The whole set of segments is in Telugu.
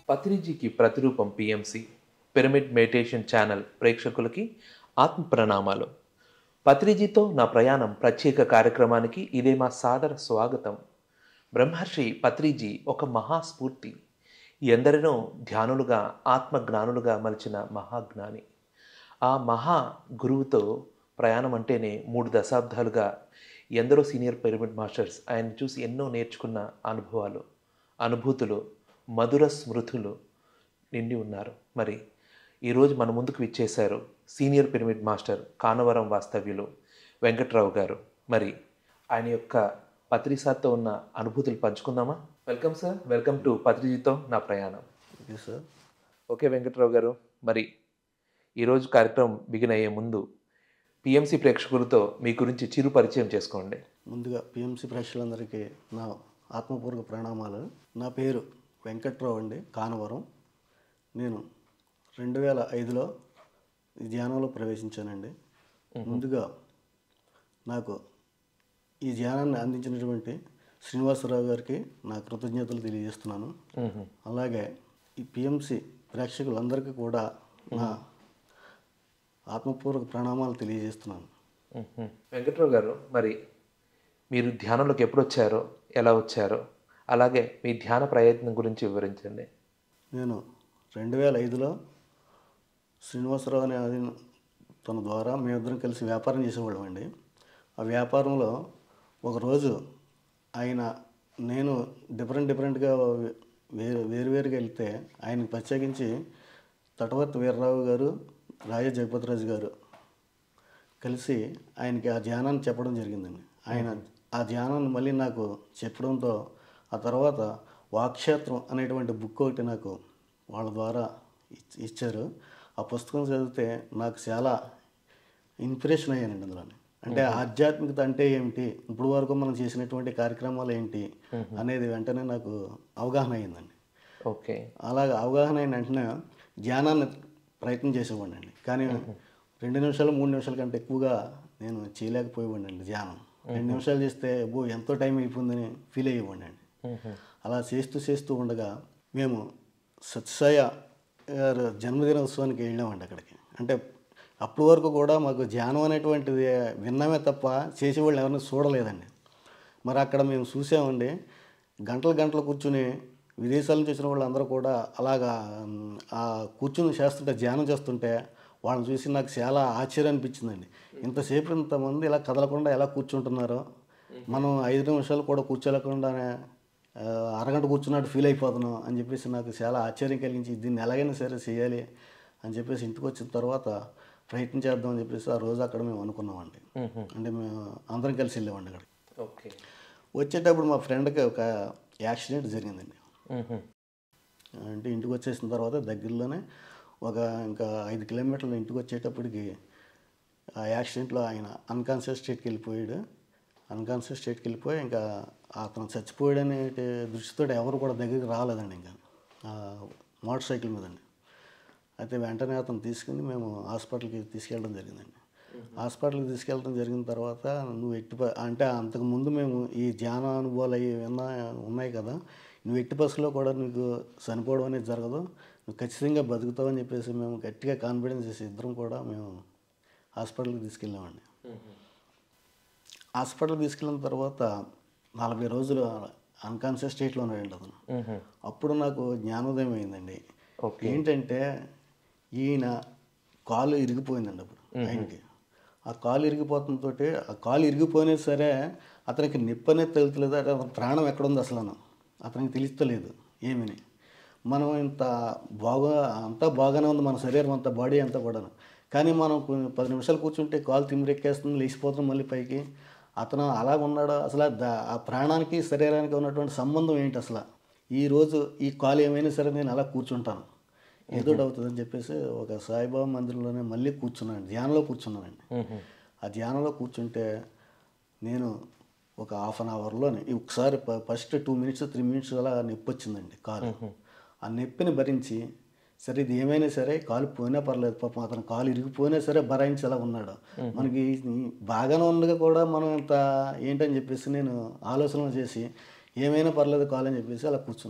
పత్రిజీకి ప్రతిరూపం పిఎంసి పిరమిడ్ మెడిటేషన్ ఛానల్ ప్రేక్షకులకి ఆత్మ ప్రణామాలు పత్రిజీతో నా ప్రయాణం ప్రత్యేక కార్యక్రమానికి ఇదే మా సాదర స్వాగతం బ్రహ్మర్షి పత్రిజీ ఒక మహాస్ఫూర్తి ఎందరినో ధ్యానులుగా ఆత్మజ్ఞానులుగా మలిచిన మహాజ్ఞాని ఆ మహా గురువుతో ప్రయాణం అంటేనే మూడు దశాబ్దాలుగా ఎందరో సీనియర్ పిరమిడ్ మాస్టర్స్ ఆయన చూసి ఎన్నో నేర్చుకున్న అనుభవాలు అనుభూతులు మధుర స్మృతులు నిండి ఉన్నారు మరి ఈరోజు మన ముందుకు విచ్చేశారు సీనియర్ పిరమిడ్ మాస్టర్ కానవరం వాస్తవ్యులు వెంకట్రావు గారు మరి ఆయన యొక్క పత్రిసార్తో ఉన్న అనుభూతులు పంచుకుందామా వెల్కమ్ సార్ వెల్కమ్ టు పత్రిజీతో నా ప్రయాణం ఇది సార్ ఓకే వెంకట్రావు గారు మరి ఈరోజు కార్యక్రమం బిగిన్ అయ్యే ముందు పిఎంసి ప్రేక్షకులతో మీ గురించి చిరు పరిచయం చేసుకోండి ముందుగా పిఎంసి ప్రేక్షకులందరికీ నా ఆత్మపూర్వక ప్రణామాలు నా పేరు వెంకట్రావు అండి కానవరం నేను రెండు వేల ఐదులో ఈ ధ్యానంలో ప్రవేశించానండి ముందుగా నాకు ఈ ధ్యానాన్ని అందించినటువంటి శ్రీనివాసరావు గారికి నా కృతజ్ఞతలు తెలియజేస్తున్నాను అలాగే ఈ పిఎంసి ప్రేక్షకులందరికీ కూడా నా ఆత్మపూర్వక ప్రణామాలు తెలియజేస్తున్నాను మ్మ్. వెంకట్రావు గారు మరి మీరు ధ్యానంలోకి ఎప్పుడు వచ్చారో ఎలా వచ్చారో అలాగే మీ ధ్యాన ప్రయత్నం గురించి వివరించండి నేను రెండు వేల ఐదులో శ్రీనివాసరావు అనే అది తన ద్వారా మేమిద్దరం కలిసి వ్యాపారం చేసేవాళ్ళం అండి ఆ వ్యాపారంలో ఒకరోజు ఆయన నేను డిఫరెంట్ డిఫరెంట్గా వేరు వేరువేరుగా వెళ్తే ఆయనకి ప్రత్యేకించి తటవర్తి వీర్రావు గారు రాజా జగపతిరాజు గారు కలిసి ఆయనకి ఆ ధ్యానాన్ని చెప్పడం జరిగిందండి ఆయన ఆ ధ్యానాన్ని మళ్ళీ నాకు చెప్పడంతో ఆ తర్వాత వాక్షేత్రం అనేటువంటి బుక్ ఒకటి నాకు వాళ్ళ ద్వారా ఇచ్- ఇచ్చారు ఆ పుస్తకం చదివితే నాకు చాలా ఇన్స్పిరేషన్ అయ్యానండి అందులో అంటే ఆధ్యాత్మికత అంటే ఏమిటి ఇప్పుడు వరకు మనం చేసినటువంటి కార్యక్రమాలు ఏంటి అనేది వెంటనే నాకు అవగాహన అయిందండి ఓకే అలాగ అవగాహన అయిన వెంటనే ధ్యానాన్ని ప్రయత్నం చేసేవాడిని అండి కానీ రెండు నిమిషాలు మూడు నిమిషాల కంటే ఎక్కువగా నేను చేయలేకపోయేవాడిని అండి ధ్యానం రెండు నిమిషాలు చేస్తే అబ్బో ఎంతో టైం అయిపోయిందని ఫీల్ అయ్యేవాడిని అండి అలా చేస్తూ చేస్తూ ఉండగా మేము సత్సాయ గారు జన్మదిన ఉత్సవానికి వెళ్ళామండి అక్కడికి అంటే అప్పటి వరకు కూడా మాకు ధ్యానం అనేటువంటిది విన్నామే తప్ప చేసేవాళ్ళు ఎవరిని చూడలేదండి మరి అక్కడ మేము చూసామండి గంటలు గంటలు కూర్చుని విదేశాల నుంచి వచ్చిన వాళ్ళందరూ కూడా అలాగా మ్, ఆ కూర్చుని చేస్తుంటే ధ్యానం చేస్తుంటే వాళ్ళని చూసి నాకు చాలా ఆశ్చర్యం అనిపించిందండి ఇంతసేపు ఇంతమంది ఇలా కదలకుండా ఎలా కూర్చుంటున్నారో మనం ఐదు నిమిషాలు కూడా కూర్చోలేకుండానే ఆ, అరగంట కూర్చున్నట్టు ఫీల్ అయిపోతున్నాం అని చెప్పేసి నాకు చాలా ఆశ్చర్యం కలిగించి దీన్ని ఎలాగైనా సరే చేయాలి అని చెప్పేసి ఇంటికి వచ్చిన తర్వాత ప్రయత్నం చేద్దాం అని చెప్పేసి ఆ రోజు అక్కడ మేము అనుకున్నామండి అంటే మేము అందరం కలిసి వెళ్ళామండి అక్కడికి ఓకే వచ్చేటప్పుడు మా ఫ్రెండ్కి ఒక యాక్సిడెంట్ జరిగిందండి అంటే ఇంటికి వచ్చేసిన తర్వాత దగ్గరలోనే ఒక ఇంకా ఐదు కిలోమీటర్లు ఇంటికి వచ్చేటప్పటికి ఆ యాక్సిడెంట్లో ఆయన అన్కాన్షియస్ స్టేట్కి వెళ్ళిపోయాడు అన్కాన్షియస్ స్టేట్కి వెళ్ళిపోయి ఇంకా అతను చచ్చిపోయాడనే దృష్టితో ఎవరు కూడా దగ్గరికి రాలేదండి ఇంకా ఆ మోటార్ సైకిల్ మీదండి అయితే వెంటనే అతను తీసుకుని మేము హాస్పిటల్కి తీసుకెళ్ళడం జరిగిందండి హాస్పిటల్కి తీసుకెళ్ళడం జరిగిన తర్వాత నువ్వు ఎట్టి ప- అంటే అంతకుముందు మేము ఈ ధ్యాన అనుభవాలు అవి విన్నా ఉన్నాయి కదా నువ్వు ఎట్టి బస్సులో కూడా నీకు చనిపోవడం అనేది జరగదు నువ్వు ఖచ్చితంగా బతుకుతావు అని చెప్పేసి మేము గట్టిగా కాన్ఫిడెన్స్ చేసి ఇద్దరం కూడా మేము హాస్పిటల్కి తీసుకెళ్ళామండి హాస్పిటల్కి తీసుకెళ్ళిన తర్వాత నలభై రోజులు అన్కాన్షియస్ స్టేట్లో ఉన్నాడండి అతను అప్పుడు నాకు జ్ఞానోదయం అయిందండి ఓకే ఏంటంటే ఈయన కాలు ఇరిగిపోయిందండి అప్పుడు ఆయనకి ఆ కాలు ఇరిగిపోతుంతో ఆ కాలు ఇరిగిపోయినా సరే అతనికి నొప్పి అనేది తెలుస్తలేదు అంటే అతని ప్రాణం ఎక్కడుంది అసలు అతనికి తెలుస్తలేదు ఏమని మనం ఇంత బాగా అంతా బాగానే ఉంది మన శరీరం అంతా బాడీ అంతా కూడాను కానీ మనం కొన్ని పది నిమిషాలు కూర్చుంటే కాలు తిమ్మిరెక్కేస్తుంది లేచిపోతుంది మళ్ళీ పైకి అతను అలాగ ఉన్నాడు అసలు ఆ దా- ఆ ప్రాణానికి శరీరానికి ఉన్నటువంటి సంబంధం ఏంటి అసలు ఈ రోజు ఈ కాలు ఏమైనా సరే నేను అలా కూర్చుంటాను ఏదో అవుతుందని చెప్పేసి ఒక సాయిబాబా మందిరంలోనే మళ్ళీ కూర్చున్నాను ధ్యానంలో కూర్చున్నానండి ఆ ధ్యానంలో కూర్చుంటే నేను ఒక హాఫ్ అన్ అవర్లోనే ఒకసారి ప- first two minutes three minutes అలా నొప్పి వచ్చిందండి కాలు ఆ నొప్పిని భరించి సరే ఇది ఏమైనా సరే కాలు పోయినా పర్లేదు పాపం అతను కాలు ఇరిగిపోయినా సరే భరాయించి అలా ఉన్నాడు మనకి ఈ- బాగానే ఉండగా కూడా మనం ఇంత ఏంటని చెప్పేసి నేను ఆలోచన చేసి ఏమైనా పర్లేదు కాలు అని చెప్పేసి అలా కూర్చున్నాను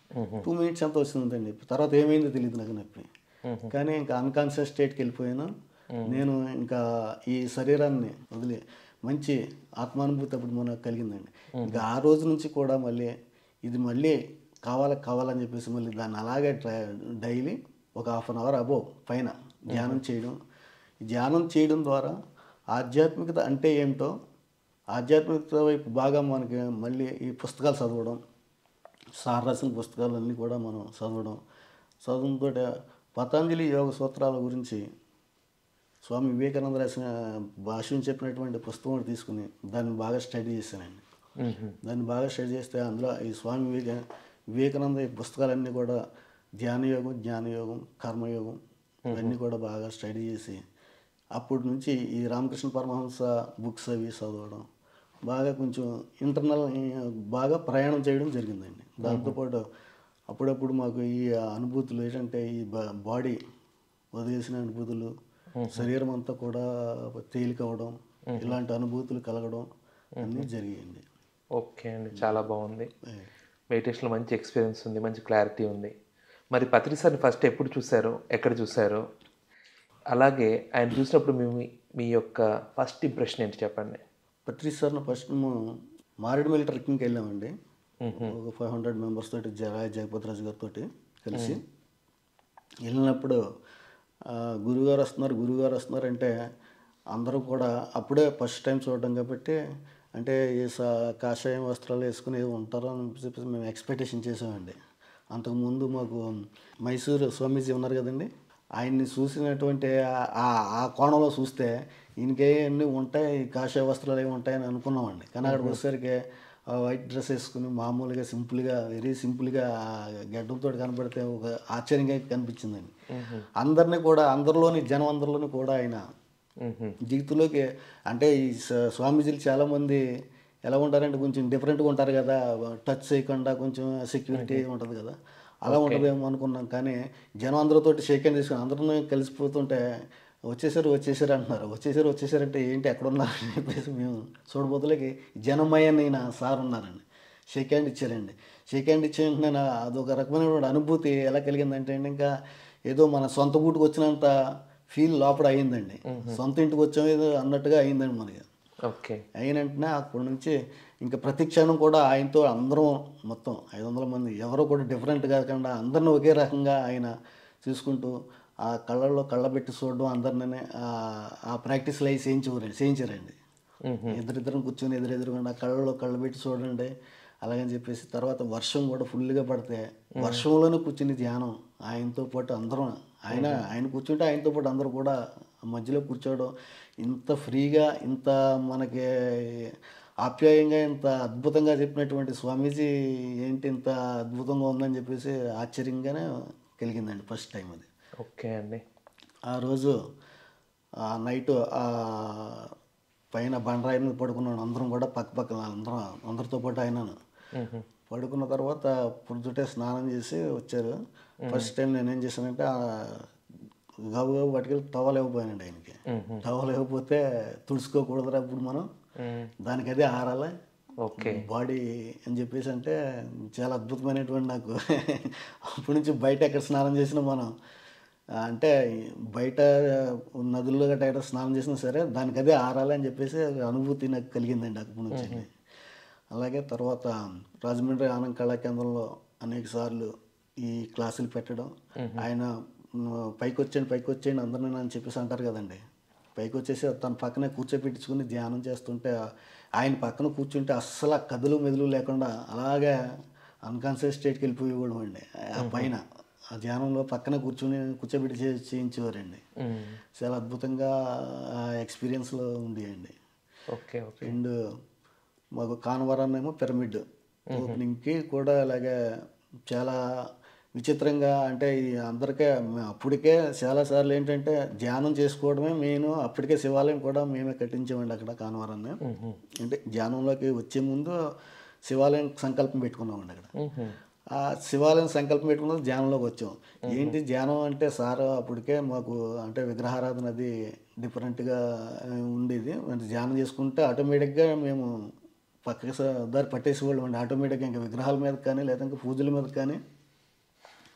టూ మినిట్స్ ఎంత వస్తుందండి తర్వాత ఏమైందో తెలియదు నాకు నొప్పి కానీ ఇంకా అన్కాన్షియస్ స్టేట్కి వెళ్ళిపోయాను నేను ఇంకా ఈ శరీరాన్ని వదిలి మంచి ఆత్మానుభూతి అప్పుడు మనకు కలిగిందండి ఇంకా ఆ రోజు నుంచి కూడా మళ్ళీ ఇది మళ్ళీ కావాలి కావాలని చెప్పేసి మళ్ళీ దాన్ని అలాగే ట్రై డైలీ ఒక హాఫ్ అన్ అవర్ అబో పైన ధ్యానం చేయడం ఈ ధ్యానం చేయడం ద్వారా ఆధ్యాత్మికత అంటే ఏమిటో ఆధ్యాత్మికత వైపు బాగా మనకి మళ్ళీ ఈ పుస్తకాలు చదవడం సార్ రాసిన పుస్తకాలన్నీ కూడా మనం చదవడం చదవడంతో పతంజలి యోగ సూత్రాల గురించి స్వామి వివేకానంద రాసిన భాష్యం చెప్పినటువంటి పుస్తకం ఒకటి తీసుకుని దాన్ని బాగా స్టడీ చేశానండి దాన్ని బాగా స్టడీ చేస్తే అందులో ఈ స్వామి వివేక వివేకానంద ఈ పుస్తకాలన్నీ కూడా ధ్యానయోగం జ్ఞానయోగం కర్మయోగం ఇవన్నీ కూడా బాగా స్టడీ చేసి అప్పటి నుంచి ఈ రామకృష్ణ పరమహంస బుక్స్ అవి చదవడం బాగా కొంచెం ఇంటర్నల్ బాగా ప్రయాణం చేయడం జరిగిందండి దాంతోపాటు అప్పుడప్పుడు మాకు ఈ అనుభూతులు ఏంటంటే ఈ బాడీ వదిలేసిన అనుభూతులు శరీరం అంతా కూడా తేలిక అవడం ఇలాంటి అనుభూతులు కలగడం అన్నీ జరిగాయండి ఓకే అండి చాలా బాగుంది మెడిటేషన్లో మంచి ఎక్స్పీరియన్స్ ఉంది మంచి క్లారిటీ ఉంది మరి పత్రి సార్ని ఫస్ట్ ఎప్పుడు చూశారు ఎక్కడ చూశారు అలాగే ఆయన చూసినప్పుడు మీ మీ యొక్క ఫస్ట్ ఇంప్రెషన్ ఏంటి చెప్పండి పత్రి సార్ను ఫస్ట్ మేము మారేడుమిల్లి ట్రెక్కింగ్కి వెళ్ళామండి ఒక ఫైవ్ హండ్రెడ్ మెంబర్స్ తోటి జరాయ జగపతిరాజు గారితో కలిసి వెళ్ళినప్పుడు ఆ, గురువుగారు వస్తున్నారు గురువుగారు వస్తున్నారు అంటే అందరూ కూడా అప్పుడే ఫస్ట్ టైం చూడడం కాబట్టి అంటే ఈ స- కాషాయం వస్త్రాలు వేసుకుని ఏదో ఉంటారో అని చెప్పేసి మేము ఎక్స్పెక్టేషన్ చేసామండి అంతకుముందు మాకు మైసూరు స్వామీజీ ఉన్నారు కదండి ఆయన్ని చూసినటువంటి ఆ- ఆ- ఆ కోణంలో చూస్తే ఈయనకే అన్నీ ఉంటాయి ఈ కాషాయ వస్త్రాలు ఏమి ఉంటాయని అనుకున్నామండి కానీ అక్కడికి వచ్చేసరికి ఆ వైట్ డ్రెస్ వేసుకుని మామూలుగా సింపుల్గా వెరీ సింపుల్గా గడ్డంతో కనబడితే ఒక ఆశ్చర్యంగా కనిపించిందండి అందరినీ కూడా అందరిలోని జనం అందరిలోని కూడా ఆయన మ్మ్హ. జీవితంలోకి అంటే ఈ స- స్వామీజీలు చాలామంది ఎలా ఉంటారంటే కొంచెం డిఫరెంట్గా ఉంటారు కదా టచ్ చేయకుండా కొంచెం సెక్యూరిటీ ఉంటుంది కదా అలా ఉంటుందేమో అనుకున్నాం కానీ జనం అందరితోటి షేక్ హ్యాండ్ తీసుకుని అందరినీ కలిసిపోతుంటే వచ్చేసారు వచ్చేసారు అంటున్నారు వచ్చేసారు వచ్చేసారంటే ఏంటి ఎక్కడున్నారు అని చెప్పేసి మేము చూడబోతులకి జనమయ్యని నా సార్ ఉన్నారండి షేక్ హ్యాండ్ ఇచ్చారండి షేక్ హ్యాండ్ ఇచ్చే వెంటనే నా అదొక రకమైనటువంటి అనుభూతి ఎలా కలిగిందంటే అండి ఇంకా ఏదో మన సొంత గూటికి వచ్చినంత ఫీల్ లోపల అయిందండి సొంత ఇంటికి వచ్చాం ఏదో అన్నట్టుగా అయిందండి మనకి ఓకే అయిన వెంటనే అప్పటి నుంచి ఇంకా ప్రతి క్షణం కూడా ఆయనతో అందరం మొత్తం ఐదు వందల మంది ఎవరో కూడా డిఫరెంట్ కాకుండా అందరిని ఒకే రకంగా ఆయన చూసుకుంటూ ఆ కళ్ళల్లో కళ్ళబెట్టి చూడడం అందరినీ ఆ ప్రాక్టీస్లు అవి చేయించేవారండి చేయించారండి ఇద్దరిద్దరం కూర్చొని ఎదురెదురుకుండా కళ్ళలో కళ్ళు పెట్టి చూడండి అలాగని చెప్పేసి తర్వాత వర్షం కూడా ఫుల్గా పడితే వర్షంలోనే కూర్చుని ధ్యానం ఆయనతో పాటు అందరం ఆయన ఆయన కూర్చుంటే ఆయనతో పాటు అందరూ కూడా మధ్యలో కూర్చోవడం ఇంత ఫ్రీగా ఇంత మనకి ఆప్యాయంగా ఇంత అద్భుతంగా చెప్పినటువంటి స్వామీజీ ఏంటి ఇంత అద్భుతంగా ఉందని చెప్పేసి ఆశ్చర్యంగానే కలిగిందండి ఫస్ట్ టైం అది ఓకే అండి ఆ రోజు ఆ నైట్ ఆ పైన బండరాయి మీద పడుకున్నాను అందరం కూడా పక్క పక్కన అందరం అందరితో పాటు అయినాను మ్మ్హ. పడుకున్న తర్వాత పొద్దుటే స్నానం చేసి వచ్చారు ఫస్ట్ టైం నేను ఏం చేశానంటే ఆ గబు గబు పట్టుకెళ్ళి టవల్ ఇవ్వబోయానండి ఆయనకి టవల్ ఇవ్వకపోతే తుడుచుకోకూడదురా అప్పుడు మనం మ్మ్. దానికి అదే ఆరాలి ఓకే బాడీ అని చెప్పేసి అంటే చాలా అద్భుతమైనటువంటి నాకు అప్పటి నుంచి బయట ఎక్కడ స్నానం చేసినా మనం ఆ, అంటే బయట నదుల్లో గట్రా ఎక్కడ స్నానం చేసినా సరే దానికి అదే ఆరాలి అని చెప్పేసి అనుభూతి నాకు కలిగిందండి అప్పటి నుంచి అలాగే తర్వాత రాజమండ్రి ఆనంద్ కళా కేంద్రంలో అనేక సార్లు ఈ క్లాసులు పెట్టడం ఆయన "నువ్వు పైకి వచ్చేయండి పైకి వచ్చేయండి అందరినీ అని చెప్పేసి అంటారు కదండి పైకి వచ్చేసి తన పక్కనే కూర్చోపెట్టించుకుని ధ్యానం చేస్తుంటే ఆయన పక్కన కూర్చుంటే అస్సలు ఆ కదులు మెదులు లేకుండా అలాగే అన్కాన్షియస్ స్టేట్కి వెళ్ళిపోయేవాడు అండి ఆ పైన ఆ ధ్యానంలో పక్కన కూర్చుని కూర్చోబెట్టి చే- చేయించేవారండి మ్మ్. చాలా అద్భుతంగా ఆ ఎక్స్పీరియన్స్లో ఉండేయండి ఓకే ఓకే అండ్ మాకు కానవరం ఏమో పిరమిడ్ ఓపెనింగ్కి కూడా అలాగే చాలా విచిత్రంగా అంటే ఈ అందరికీ మే- అప్పటికే చాలాసార్లు ఏంటంటే ధ్యానం చేసుకోవడమే మెయిన్ అప్పటికే శివాలయం కూడా మేమే కట్టించామండి అక్కడ కానవరాన్ని మ్మ్హ. అంటే ధ్యానంలోకి వచ్చే ముందు శివాలయం సంకల్పం పెట్టుకున్నామండి అక్కడ మ్మ్హ. ఆ శివాలయం సంకల్పం పెట్టుకున్నది ధ్యానంలోకి వచ్చాం ఏంటి ధ్యానం అంటే సార్ అప్పటికే మాకు అంటే విగ్రహారాధన అది డిఫరెంట్గా ఉండేది అంటే ధ్యానం చేసుకుంటే ఆటోమేటిక్గా మేము పక్కకి స- దారి పట్టేసేవాళ్ళం అండి ఆటోమేటిక్గా ఇంకా విగ్రహాల మీద కానీ లేదా ఇంకా పూజల మీద కానీ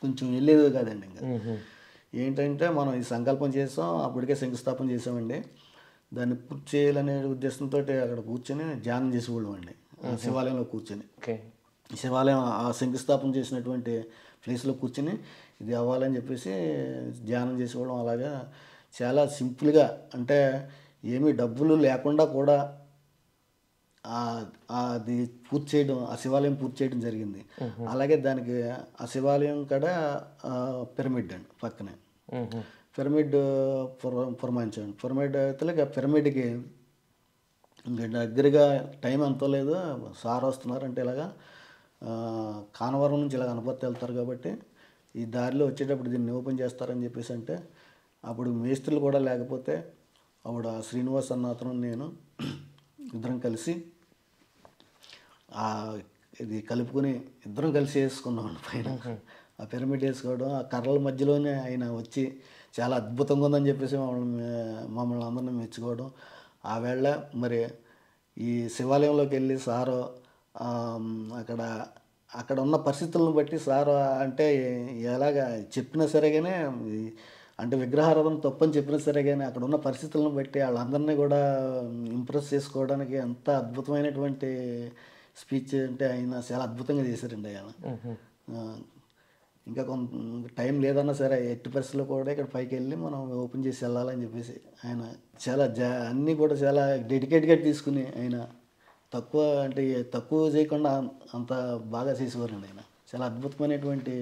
కొంచెం వెళ్ళేది కాదండి ఇంకా మ్మ్. ఏంటంటే మనం ఈ సంకల్పం చేసాం అప్పటికే శంకుస్థాపన చేసామండి దాన్ని పూర్తి చేయాలనే ఉద్దేశంతో అక్కడ కూర్చొని ధ్యానం చేసేవాళ్ళం అండి ఆ శివాలయంలో కూర్చొని ఓకే ఈ శివాలయం ఆ శంకుస్థాపన చేసినటువంటి ప్లేస్లో కూర్చొని ఇది అవ్వాలని చెప్పేసి ధ్యానం చేసేవాళ్ళం అలాగా చాలా సింపుల్గా అంటే ఏమీ డబ్బులు లేకుండా కూడా ఆ- అది పూర్తి చేయడం ఆ శివాలయం పూర్తి చేయడం జరిగింది అలాగే దానికి ఆ శివాలయం కాడ ఆ, పిరమిడ్ అండి పక్కనే మ్మ్. పిరమిడ్ పుర పురమాయించండి పిరమిడ్ అయితే ఇక పిరమిడ్కి ఇంకా దగ్గరగా టైం ఎంతో లేదు సార్ వస్తున్నారు అంటే ఇలాగా ఆ, కానవరం నుంచి ఇలా గణపతి వెళ్తారు కాబట్టి ఈ దారిలో వచ్చేటప్పుడు దీన్ని ఓపెన్ చేస్తారని చెప్పేసి అంటే అప్పుడు మేస్త్రులు కూడా లేకపోతే ఆవిడ శ్రీనివాస్ అన్న అతను నేను ఇద్దరం కలిసి ఆ ఇది కలుపుకొని ఇద్దరం కలిసి వేసుకున్నాం పైన ఆ పిరమిడ్ వేసుకోవడం ఆ కర్రల మధ్యలోనే ఆయన వచ్చి చాలా అద్భుతంగా ఉందని చెప్పేసి మమ్మల్ని మమ్మల్ని అందరిని మెచ్చుకోవడం ఆ వేళ మరి ఈ శివాలయంలోకి వెళ్ళి సారు ఆ, అక్కడ అక్కడ ఉన్న పరిస్థితులను బట్టి సారు అంటే ఎలాగా చెప్పినా సరే కానీ ఈ- అంటే విగ్రహారాధన తప్పని చెప్పినా సరే కానీ అక్కడ ఉన్న పరిస్థితులను బట్టి వాళ్ళందరినీ కూడా ఇంప్రెస్ చేసుకోవడానికి ఎంత అద్భుతమైనటువంటి స్పీచ్ అంటే ఆయన చాలా అద్భుతంగా చేశారండి ఆయన మ్మ్. ఆ, ఇంకా కొంత టైం లేదన్నా సరే ఎట్టి పరిస్థితుల్లో కూడా ఇక్కడ పైకి వెళ్ళి మనం ఓపెన్ చేసి వెళ్ళాలని చెప్పేసి ఆయన చాలా జా అన్నీ కూడా చాలా డెడికేట్గా తీసుకుని ఆయన తక్కువ అంటే తక్కువ చేయకుండా అంత బాగా చేసేవారండి ఆయన చాలా అద్భుతమైనటువంటి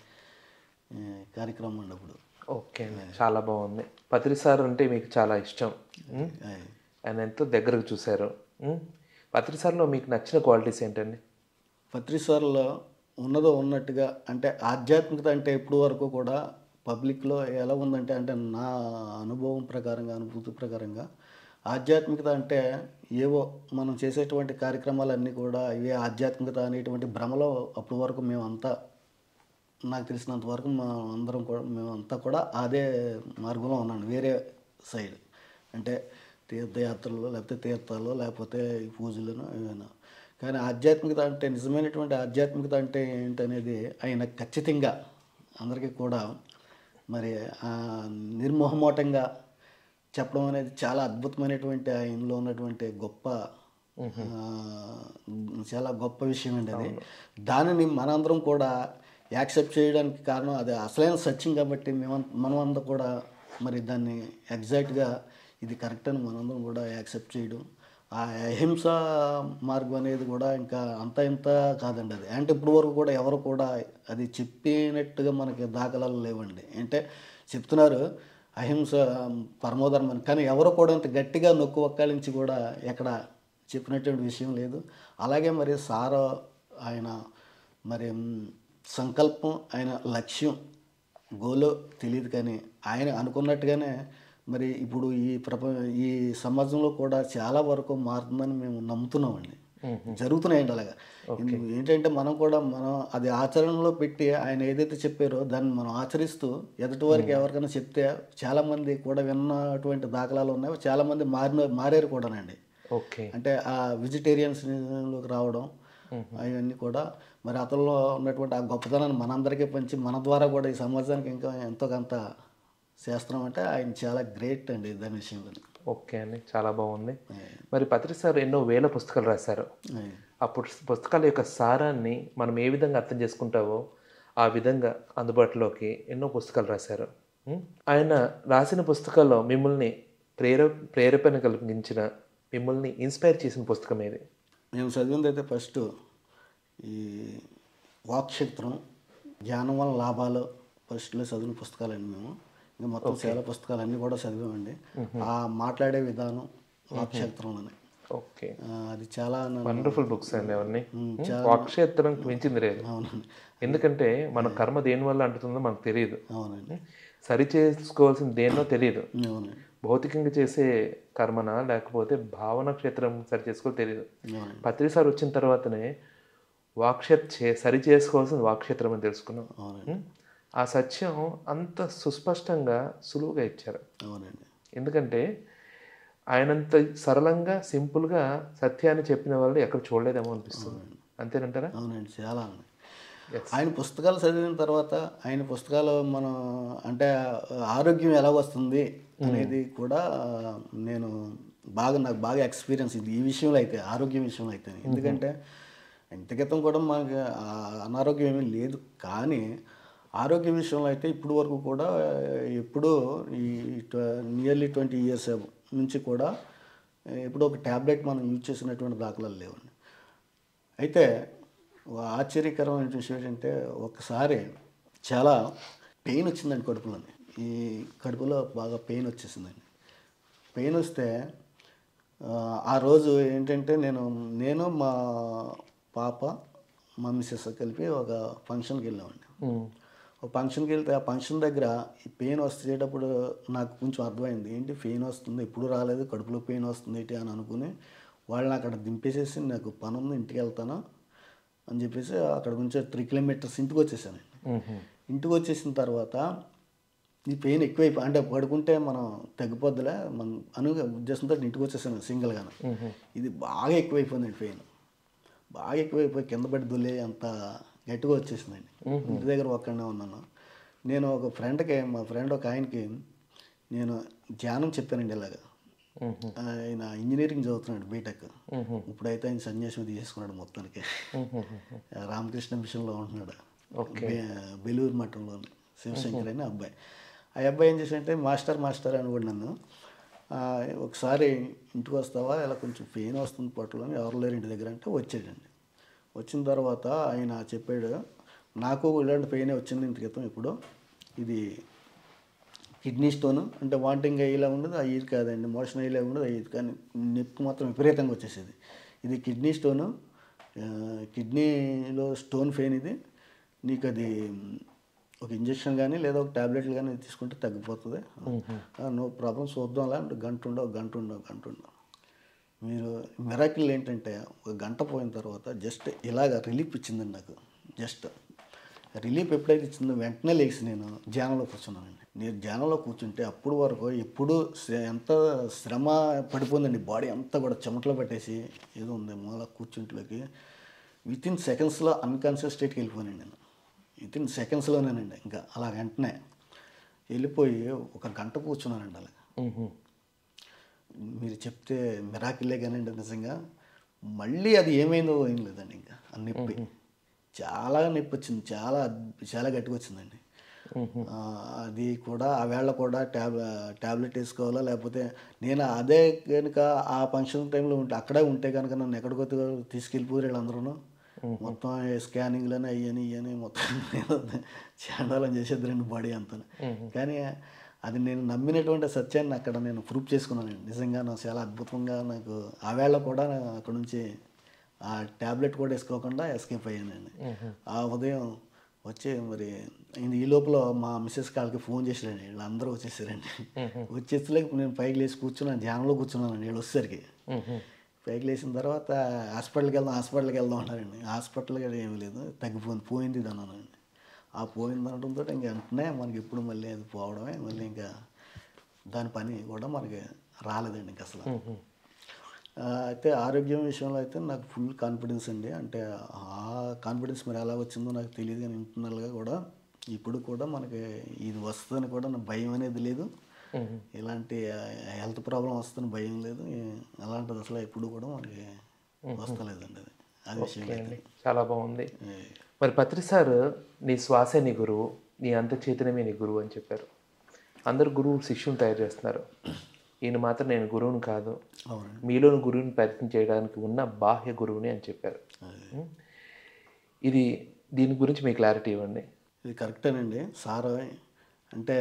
ఆ, కార్యక్రమం అండి అప్పుడు ఓకే అండి చాలా బాగుంది పత్రి సార్ అంటే మీకు చాలా ఇష్టం మ్మ్. ఆయ్. ఆయన ఎంతో దగ్గరకు చూశారు మ్మ్. పత్రి సార్లో మీకు నచ్చిన క్వాలిటీస్ ఏంటండి పత్రిసార్లో ఉన్నదో ఉన్నట్టుగా అంటే ఆధ్యాత్మికత అంటే ఎప్పుడు వరకు కూడా పబ్లిక్లో ఎలా ఉందంటే అంటే నా అనుభవం ప్రకారంగా అనుభూతి ప్రకారంగా ఆధ్యాత్మికత అంటే ఏవో మనం చేసేటువంటి కార్యక్రమాలన్నీ కూడా ఇవే ఆధ్యాత్మికత అనేటువంటి భ్రమలో అప్పటి వరకు మేమంతా నాకు తెలిసినంత వరకు మా అందరం కూడా మేమంతా కూడా అదే మార్గంలో ఉన్నాం వేరే సైడ్ అంటే తీర్థయాత్రలు లేకపోతే తీర్థాలు లేకపోతే ఈ పూజలను ఏమైనా కానీ ఆధ్యాత్మికత అంటే నిజమైనటువంటి ఆధ్యాత్మికత అంటే ఏంటనేది ఆయన ఖచ్చితంగా అందరికీ కూడా మరి ఆ నిర్మోహమాటంగా చెప్పడం అనేది చాలా అద్భుతమైనటువంటి ఆయనలో ఉన్నటువంటి గొప్ప ఆ, చాలా గొప్ప విషయం అండి అది దానిని మనందరం కూడా యాక్సెప్ట్ చేయడానికి కారణం అది అసలైన సత్యం కాబట్టి మేము మనమంతా కూడా మరి దాన్ని ఎగ్జాక్ట్గా ఇది కరెక్ట్ అని మనందరం కూడా యాక్సెప్ట్ చేయడం ఆ అహింస మార్గం అనేది కూడా ఇంకా అంత ఇంత కాదండి అది అంటే ఇప్పుడు వరకు కూడా ఎవరు కూడా అది చెప్పినట్టుగా మనకి దాఖలాలు లేవండి అంటే చెప్తున్నారు అహింస పరమోధర్మం అని కానీ ఎవరు కూడా ఇంత గట్టిగా నొక్కు ఒక్కాలించి కూడా ఎక్కడ చెప్పినటువంటి విషయం లేదు అలాగే మరి సారో ఆయన మరి మ్, సంకల్పం ఆయన లక్ష్యం గోలో తెలియదు కానీ ఆయన అనుకున్నట్టుగానే మరి ఇప్పుడు ఈ ప్రప ఈ సమాజంలో కూడా చాలా వరకు మారుతుందని మేము నమ్ముతున్నామండి జరుగుతున్నాయండి అలాగా ఏంటంటే మనం కూడా మనం అది ఆచరణలో పెట్టి ఆయన ఏదైతే చెప్పారో దాన్ని మనం ఆచరిస్తూ ఎదుటి వారికి ఎవరికైనా చెప్తే చాలామంది కూడా విన్నటువంటి దాఖలాలు ఉన్నాయి చాలామంది మారిన మారారు కూడానండి ఓకే అంటే ఆ వెజిటేరియన్స్లోకి రావడం అవన్నీ కూడా మరి అతనిలో ఉన్నటువంటి ఆ గొప్పతనాన్ని మనందరికీ పంచి మన ద్వారా కూడా ఈ సమాజానికి ఇంకా ఎంతో కొంత చేస్తున్నాం అంటే ఆయన చాలా గ్రేట్ అండి దాని విషయంలో ఓకే అండి చాలా బాగుంది మరి పత్రి సార్ ఎన్నో వేల పుస్తకాలు రాశారు ఆ పుస్- పుస్తకాల యొక్క సారాన్ని మనం ఏ విధంగా అర్థం చేసుకుంటావో ఆ విధంగా అందుబాటులోకి ఎన్నో పుస్తకాలు రాశారు ఉం? ఆయన రాసిన పుస్తకాల్లో మిమ్మల్ని ప్రేర ప్రేరేపణ కలిగించిన మిమ్మల్ని ఇన్స్పైర్ చేసిన పుస్తకం ఏది మేము చదివింది అయితే ఫస్ట్ ఈ వాక్క్షేత్రం జ్ఞానం వల్ల లాభాలు ఫస్ట్లో చదివిన పుస్తకాలండి మేము ఇంకా మొత్తం చాలా పుస్తకాలు అన్నీ కూడా చదివామండి ఆ మాట్లాడే విధానం వాక్క్షేత్రంలోనే ఓకే ఆ, అది చాలా నన్ను- వండర్ఫుల్ బుక్స్ అండి అవన్నీ ఉమ్, వాక్షేత్రం మించింది లేదు అవునండి ఎందుకంటే మన కర్మ దేని వల్ల అంటుతుందో మనకు తెలియదు అవునండి సరి చేసుకోవాల్సింది దేన్నో తెలియదు అవునండి భౌతికంగా చేసే కర్మన లేకపోతే భావన క్షేత్రం సరి చేసుకో తెలియదు అవునండి పత్రి సార్ వచ్చిన తర్వాతనే వాక్షేత్ చే సరి చేసుకోవాల్సిన వాక్షేత్రం అని తెలుసుకున్నాం అవునండి ఉం? ఆ సత్యం అంత సుస్పష్టంగా సులువుగా ఇచ్చారు అవునండి ఎందుకంటే ఆయనంత సరళంగా సింపుల్గా సత్యాన్ని చెప్పిన వాళ్ళు ఎక్కడ చూడలేదేమో అనిపిస్తుంది అంతేనంటారా అవునండి చాలా అండి ఆయన పుస్తకాలు చదివిన తర్వాత ఆయన పుస్తకాలు మనం అంటే ఆరోగ్యం ఎలా వస్తుంది అనేది కూడా నేను బాగా నాకు బాగా ఎక్స్పీరియన్స్ ఇది ఈ విషయంలో అయితే ఆరోగ్యం విషయంలో అయితే ఎందుకంటే ఇంత క్రితం కూడా మనకి ఆ అనారోగ్యం ఏమీ లేదు కానీ ఆరోగ్య విషయంలో అయితే ఇప్పుడు వరకు కూడా ఎప్పుడూ ఈ నియర్లీ ట్వంటీ ఇయర్స్ నుంచి కూడా ఎప్పుడో ఒక ట్యాబ్లెట్ మనం యూజ్ చేసినటువంటి దాఖలాలు లేవండి అయితే ఓ ఆశ్చర్యకరమైన విషయం ఏంటంటే ఒకసారి చాలా పెయిన్ వచ్చిందండి కడుపులోని ఈ కడుపులో బాగా పెయిన్ వచ్చేసిందండి పెయిన్ వస్తే ఆ, ఆ రోజు ఏంటంటే నేను నేను మా పాప మా మిస్సెస్ కలిపి ఒక ఫంక్షన్కి వెళ్ళామండి ఉమ్, ఒక ఫంక్షన్కి వెళ్తే ఆ ఫంక్షన్ దగ్గర ఈ పెయిన్ వచ్చేటప్పుడు నాకు కొంచెం అర్థమైంది ఏంటి పెయిన్ వస్తుంది ఎప్పుడు రాలేదు కడుపులో పెయిన్ వస్తుంది ఏంటి అని అనుకుని వాళ్ళని అక్కడ దింపేసేసి నాకు పని ఉంది ఇంటికి వెళ్తాను అని చెప్పేసి అక్కడ కొంచెం త్రీ కిలోమీటర్స్ ఇంటికి వచ్చేసాను ఉమ్, ఇంటికి వచ్చేసిన తర్వాత ఈ పెయిన్ ఎక్కువైపోయి అంటే పడుకుంటే మనం తగ్గిపోద్దులే మన అను ఉద్దేశంతో ఇంటికి వచ్చేసాను సింగిల్గాను ఇది బాగా ఎక్కువైపోయింది పెయిన్ బాగా ఎక్కువైపోయి కింద పడి దొల్లే అంత గట్టిగా వచ్చేసిందండి ఇంటి దగ్గర ఒక్కడనే ఉన్నాను నేను ఒక ఫ్రెండ్కి మా ఫ్రెండ్ ఒక ఆయనకి నేను ధ్యానం చెప్పానండి ఇలాగా ఉమ్, ఆయన ఇంజనీరింగ్ చదువుతున్నాడు బీటెక్ ఉమ్, ఇప్పుడైతే ఆయన సన్యాసం తీసుకున్నాడు మొత్తానికి రామకృష్ణ మిషన్లో ఉంటున్నాడు బె- బెలూరు మఠంలో శివశంకర్ అని అబ్బాయి ఆ అబ్బాయి ఏం చేశాడంటే మాస్టర్ మాస్టర్ అని కూడా నన్ను ఆ, ఒకసారి ఇంటికి వస్తావా ఇలా కొంచెం పెయిన్ వస్తుంది పొట్టలో అని ఎవరు లేరు ఇంటి దగ్గర అంటే వచ్చాడండి వచ్చిన తర్వాత ఆయన చెప్పాడు నాకు ఇలాంటి పెయినే వచ్చింది ఇంటి క్రితం ఇప్పుడు ఇది కిడ్నీ స్టోన్ అంటే వాంటింగ్ అయ్యేలా ఉండదు అయ్యేది కాదండి మోషన్ అయ్యేలా ఉండదు అయ్యేది కానీ నొప్పి మాత్రం విపరీతంగా వచ్చేసేది ఇది కిడ్నీ స్టోను ఆ, కిడ్నీలో స్టోన్ ఫెయిన్ ఇది నీకు అది ఒక ఇంజెక్షన్ కానీ లేదా ఒక టాబ్లెట్లు కానీ తీసుకుంటే తగ్గిపోతుంది నో ప్రాబ్లం చూద్దాం అలా అంటే గంట ఉండవు గంట ఉండవు గంట ఉండవు మీరు మిరాకిల్ ఏంటంటే ఒక గంట పోయిన తర్వాత జస్ట్ ఇలాగ రిలీఫ్ ఇచ్చిందండి నాకు జస్ట్ రిలీఫ్ ఎప్పుడైతే ఇచ్చిందో వెంటనే లేచి నేను ధ్యానంలో కూర్చున్నానండి నేను ధ్యానంలో కూర్చుంటే అప్పుడు వరకు ఎప్పుడు శ్ర- ఎంత శ్రమ పడిపోయిందండి బాడీ అంతా కూడా చెమటలో పెట్టేసి ఏదో ఉంది మూల కూర్చుంట్లోకి విత్ ఇన్ సెకండ్స్లో అన్కాన్షియస్ స్టేట్కి వెళ్ళిపోయాను నేను విత్ ఇన్ సెకండ్స్లోనేనండి ఇంకా అలా వెంటనే వెళ్ళిపోయి ఒక గంట కూర్చున్నానండి అలా ఉమ్, మీరు చెప్తే మిరాకిల్లే కానండి నిజంగా మళ్ళీ అది ఏమైందో ఏం లేదండి ఇంకా ఆ నొప్పి చాలా నొప్పి వచ్చింది చాలా అద్- చాలా గట్టిగా వచ్చిందండి ఆ, అది కూడా ఆ వేళ కూడా ట్యాబ్ ట్యాబ్లెట్ వేసుకోవాలా లేకపోతే నేను అదే కనుక ఆ ఫంక్షన్ టైంలో ఉంటే అక్కడే ఉంటే కనుక నన్ను ఎక్కడికో తీసుకెళ్ళిపోయారు వీళ్ళందరూ మొత్తం స్కానింగ్లని అయ్యని ఇయ్యని మొత్తం చాండాలని చేసేద్దరండి బాడీ అంతా కానీ అది నేను నమ్మినటువంటి సత్యాన్ని అక్కడ నేను ప్రూఫ్ చేసుకున్నాను నిజంగా నాకు చాలా అద్భుతంగా నాకు ఆ వేళ కూడా అక్కడ నుంచి ఆ ట్యాబ్లెట్ కూడా వేసుకోకుండా ఎస్కేప్ అయ్యానండి ఆ ఉదయం వచ్చి మరి ఇంక ఈ లోపల మా మిస్సెస్ కాళ్ళకి ఫోన్ చేసారండి వీళ్ళందరూ వచ్చేసారండి వచ్చేసరికి నేను పైకి లేచి కూర్చున్నాను ధ్యానంలో కూర్చున్నానండి వీళ్ళు వచ్చేసరికి పైకి లేచిన తర్వాత హాస్పిటల్కి వెళ్దాం హాస్పిటల్కి వెళ్దాం అంటారండి హాస్పిటల్కి ఏమీ లేదు తగ్గిపోయింది పోయింది ఇది అన్నానండి ఆ పోయింది అనడంతో ఇంక వెంటనే మనకి ఎప్పుడు మళ్ళీ అది పోవడమే మళ్ళీ ఇంకా దాని పని కూడా మనకి రాలేదండి ఇంక అసలు ఆ, అయితే ఆరోగ్యం విషయంలో అయితే నాకు ఫుల్ కాన్ఫిడెన్స్ అండి అంటే ఆ కాన్ఫిడెన్స్ మరి ఎలా వచ్చిందో నాకు తెలియదు కానీ ఇంటర్నల్గా కూడా ఇప్పుడు కూడా మనకి ఇది వస్తుందని కూడా నాకు భయం అనేది లేదు ఇలాంటి హెల్త్ ప్రాబ్లం వస్తుందని భయం లేదు ఏ- అలాంటిది అసలు ఎప్పుడు కూడా మనకి వస్తలేదండి అది అది విషయం ఓకే అయితే అండి చాలా బాగుంది ఏ, మరి పత్రి సార్ నీ శ్వాసే నీ గురువు నీ అంత చైతన్యమే నీ గురువు అని చెప్పారు అందరు గురువు శిష్యుని తయారు చేస్తున్నారు ఈయన మాత్రం నేను గురువుని కాదు అవునండి మీలోని గురువుని పరిచయం చేయడానికి ఉన్న బాహ్య గురువుని అని చెప్పారు అది. ఉం? ఇది దీని గురించి మీ క్లారిటీ ఇవ్వండి ఇది కరెక్టేనండి సార్ అంటే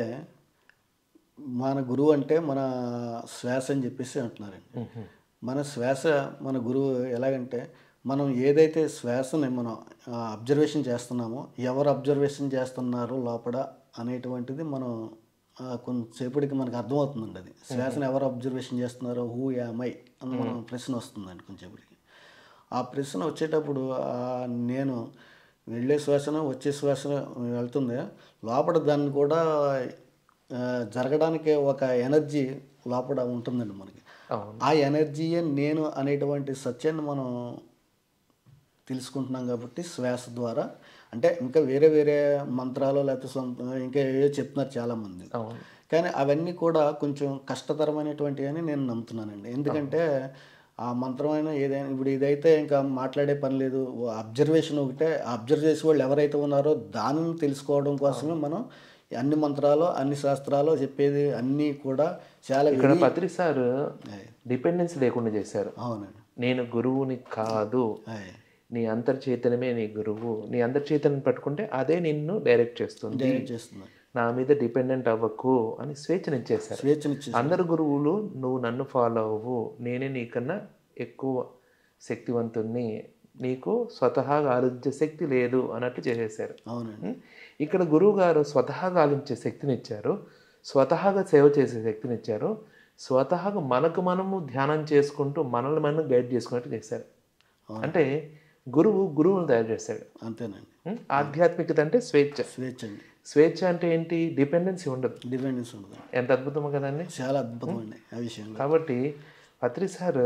మన గురువు అంటే మన శ్వాస అని చెప్పేసి అంటున్నారండి మన శ్వాస మన గురువు ఎలాగంటే మనం ఏదైతే శ్వాసని మనం అబ్జర్వేషన్ చేస్తున్నామో ఎవరు అబ్జర్వేషన్ చేస్తున్నారో లోపల అనేటువంటిది మనం ఆ, కొంతసేపటికి మనకు అర్థమవుతుందండి అది శ్వాసను ఎవరు అబ్జర్వేషన్ చేస్తున్నారో హూ యామై అని మనం ప్రశ్న వస్తుందండి కొంచెంసేపటికి ఆ ప్రశ్న వచ్చేటప్పుడు ఆ నేను వెళ్ళే శ్వాసన వచ్చే శ్వాసన వెళ్తుంది లోపల దాన్ని కూడా ఆ, జరగడానికి ఒక ఎనర్జీ లోపల ఉంటుందండి మనకి అవును ఆ ఎనర్జీయే నేను అనేటువంటి సత్యాన్ని మనం తెలుసుకుంటున్నాం కాబట్టి శ్వాస ద్వారా అంటే ఇంకా వేరే వేరే మంత్రాలు లేకపోతే సొంత ఇంకా ఏవో చెప్తున్నారు చాలామంది అవును కానీ అవన్నీ కూడా కొంచెం కష్టతరమైనటువంటి అని నేను నమ్ముతున్నానండి ఎందుకంటే ఆ మంత్రమైన ఏదైనా ఇప్పుడు ఇదైతే ఇంకా మాట్లాడే పని లేదు అబ్జర్వేషన్ ఒకటే అబ్జర్వ్ చేసే వాళ్ళు ఎవరైతే ఉన్నారో దానిని తెలుసుకోవడం కోసమే మనం అన్ని మంత్రాలు అన్ని శాస్త్రాలు చెప్పేది అన్నీ కూడా చాలా ఇక్కడ పత్రి సార్ ఆయ్. డిపెండెన్స్ లేకుండా చేశారు అవునండి నేను గురువుని కాదు ఆయ్. నీ అంతర్చైతన్యమే నీ గురువు నీ అంతర్చైతన్యం పట్టుకుంటే అదే నిన్ను డైరెక్ట్ చేస్తుంది డైరెక్ట్ చేస్తుంది నా మీద డిపెండెంట్ అవ్వకు అని స్వేచ్ఛనిచ్చేశారు స్వేచ్ఛనిచ్చి అందరు గురువులు నువ్వు నన్ను ఫాలో అవ్వు నేనే నీకన్నా ఎక్కువ శక్తివంతుణ్ణి నీకు స్వతహాగా ఆలోచించే శక్తి లేదు అన్నట్టు చేసేశారు అవునండి ఇక్కడ గురువు గారు స్వతహాగా ఆలోచించే శక్తిని ఇచ్చారు స్వతహాగా సేవ చేసే శక్తిని ఇచ్చారు స్వతహాగా మనకు మనము ధ్యానం చేసుకుంటూ మనల్ని మనం గైడ్ చేసుకున్నట్టు చేశారు అంటే గురువు గురువును తయారు చేశాడు అంతేనండి ఉం? ఆధ్యాత్మికత అంటే స్వేచ్ఛ స్వేచ్ఛ అండి స్వేచ్ఛ అంటే ఏంటి డిపెండెన్సీ ఉండదు డిపెండెన్స్ ఉండదు ఎంత అద్భుతమో కదండి చాలా అద్భుతం అండి ఆ విషయంలో కాబట్టి పత్రి సార్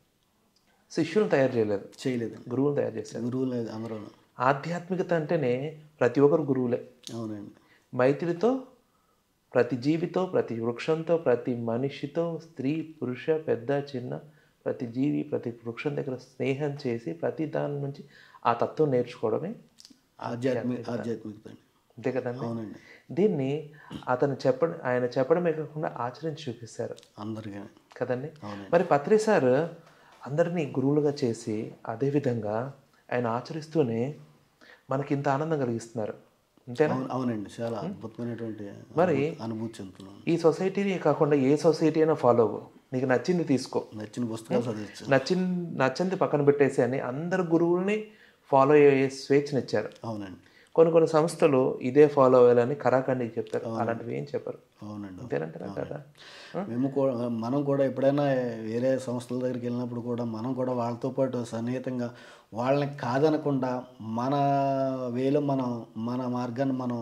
శిష్యులను తయారు చేయలేదు చేయలేదండి గురువును తయారు చేశారు గురువు లేదు అందరూ ఆధ్యాత్మికత అంటేనే ప్రతి ఒక్కరు గురువులే అవునండి మైత్రితో ప్రతి జీవితో ప్రతి వృక్షంతో ప్రతి మనిషితో స్త్రీ పురుష పెద్ద చిన్న ప్రతి జీవి ప్రతి వృక్షం దగ్గర స్నేహం చేసి ప్రతి దాని నుంచి ఆ తత్వం నేర్చుకోవడమే ఆధ్యాత్మిక ఆధ్యాత్మికత అండి అంతే కదండి అవునండి దీన్ని అతను చెప్పడం ఆయన చెప్పడమే కాకుండా ఆచరించి చూపిస్తారు అందరికీ కదండి అవునండి. మరి పత్రి సార్ అందరినీ గురువులుగా చేసి అదేవిధంగా ఆయన ఆచరిస్తూనే మనకి ఇంత ఆనందం కలిగిస్తున్నారు అంతేనా అవును అవునండి చాలా అద్భుతమైనటువంటి మరి అనుభూతి చెందుతున్నాను ఈ సొసైటీని కాకుండా ఏ సొసైటీ అయినా ఫాలో అవ్వు నీకు నచ్చింది తీసుకో నచ్చిన పుస్తకాలు చదివచ్చు నచ్చిన నచ్చింది పక్కన పెట్టేసి అని అందరు గురువుల్ని ఫాలో అయ్యే స్వేచ్ఛనిచ్చారు అవునండి కొన్ని కొన్ని సంస్థలు ఇదే ఫాలో అవ్వాలని కరాఖండికి చెప్తారు అలాంటివి ఏం చెప్పరు అవునండి అంతేనంటారా కదా మేము కూడా మనం కూడా ఎప్పుడైనా వేరే సంస్థల దగ్గరికి వెళ్ళినప్పుడు కూడా మనం కూడా వాళ్ళతో పాటు సన్నిహితంగా వాళ్ళని కాదనకుండా మన వేలో మనం మన మార్గాన్ని మనం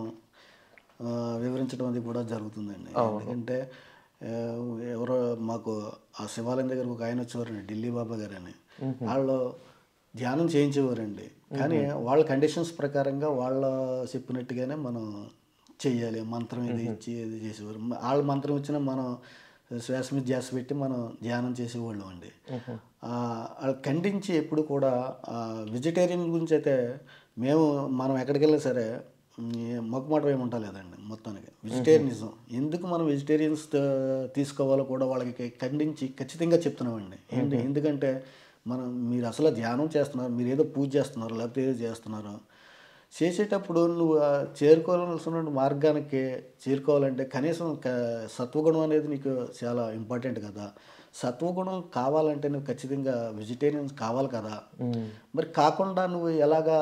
ఆ, వివరించడం అది కూడా జరుగుతుందండి ఎందుకంటే ఆ, ఎవరో మాకు ఆ శివాలయం దగ్గర ఒక ఆయన వచ్చేవారండి ఢిల్లీ బాబా గారు అని వాళ్ళు ధ్యానం చేయించేవారండి కానీ వాళ్ళ కండిషన్స్ ప్రకారంగా వాళ్ళ చెప్పినట్టుగానే మనం చెయ్యాలి మంత్రం ఇది ఇచ్చి ఇది చేసేవారు వాళ్ళ మంత్రం ఇచ్చినా మనం శ్వాస మీద ధ్యాస పెట్టి మనం ధ్యానం చేసేవాళ్ళం అండి ఆ, వాళ్ళు ఖండించి ఎప్పుడు కూడా వెజిటేరియన్ గురించి అయితే మేము మనం ఎక్కడికి వెళ్ళినా సరే మొక్కమాట ఏమి లేదండి మొత్తానికి వెజిటేరియనిజం ఎందుకు మనం వెజిటేరియన్స్ తీసుకోవాలో కూడా వాళ్ళకి ఖండించి ఖచ్చితంగా చెప్తున్నామండి ఏంటి ఎందుకంటే మనం మీరు అసలు ధ్యానం చేస్తున్నారు మీరు ఏదో పూజ చేస్తున్నారు లేకపోతే ఏదో చేస్తున్నారు చేసేటప్పుడు నువ్వు ఆ చేరుకోవాల్సిన మార్గానికి చేరుకోవాలంటే కనీసం క- సత్వగుణం అనేది నీకు చాలా ఇంపార్టెంట్ కదా సత్వగుణం కావాలంటే నువ్వు ఖచ్చితంగా వెజిటేరియన్స్ కావాలి కదా మరి కాకుండా నువ్వు ఎలాగా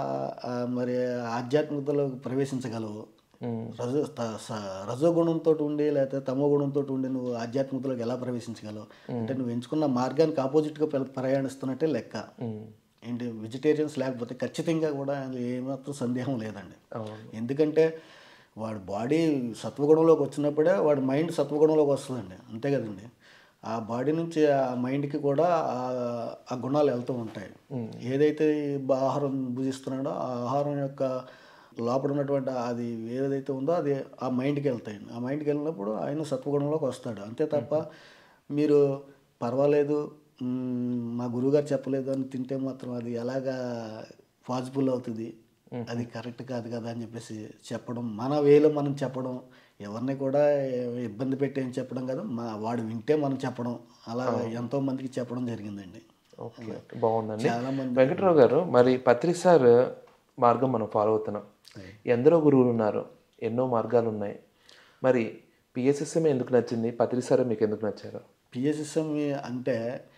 ఆ, మరి ఆధ్యాత్మికతలో ప్రవేశించగలవు రజో త- స- రజోగుణంతో ఉండి లేకపోతే తమో గుణంతో ఉండి నువ్వు ఆధ్యాత్మికతలోకి ఎలా ప్రవేశించగలవు అంటే నువ్వు ఎంచుకున్న మార్గానికి ఆపోజిట్గా ప్ర- ప్రయాణిస్తున్నట్టే లెక్క ఏంటి వెజిటేరియన్స్ లేకపోతే ఖచ్చితంగా కూడా అందులో ఏమాత్రం సందేహం లేదండి అవును ఎందుకంటే వాడి బాడీ సత్వగుణంలోకి వచ్చినప్పుడే వాడి మైండ్ సత్వగుణంలోకి వస్తుందండి అంతే కదండి ఆ బాడీ నుంచి ఆ మైండ్కి కూడా ఆ- ఆ గుణాలు వెళ్తూ ఉంటాయి ఏదైతే ఈ బ- ఆహారం భుజిస్తున్నాడో ఆ ఆహారం యొక్క లోపల ఉన్నటువంటి అది ఏదైతే ఉందో అది ఆ మైండ్కి వెళ్తాయండి ఆ మైండ్కి వెళ్ళినప్పుడు ఆయన సత్వగుణంలోకి వస్తాడు అంతే తప్ప మీరు పర్వాలేదు మ్మ్, మా గురువుగారు చెప్పలేదు అని తింటే మాత్రం అది ఎలాగా పాజిబుల్ అవుతుంది అది కరెక్ట్ కాదు కదా అని చెప్పేసి చెప్పడం మన వేలో మనం చెప్పడం ఎవరిని కూడా ఇబ్బంది పెట్టి ఏం చెప్పడం కాదు మా వాడు వింటే మనం చెప్పడం అలా ఎంతో మందికి చెప్పడం జరిగిందండి ఓకే ఓకే. బాగుందండి చాలా మంది వెంకట్రావు గారు మరి పత్రి సార్ మార్గం మనం ఫాలో అవుతున్నాం ఎందరో గురువులు ఉన్నారు ఎన్నో మార్గాలు ఉన్నాయి మరి పిఎస్ఎస్ఎం ఎందుకు నచ్చింది పత్రి సార్ మీకు ఎందుకు నచ్చారు పిఎస్ఎస్ఎం అంటే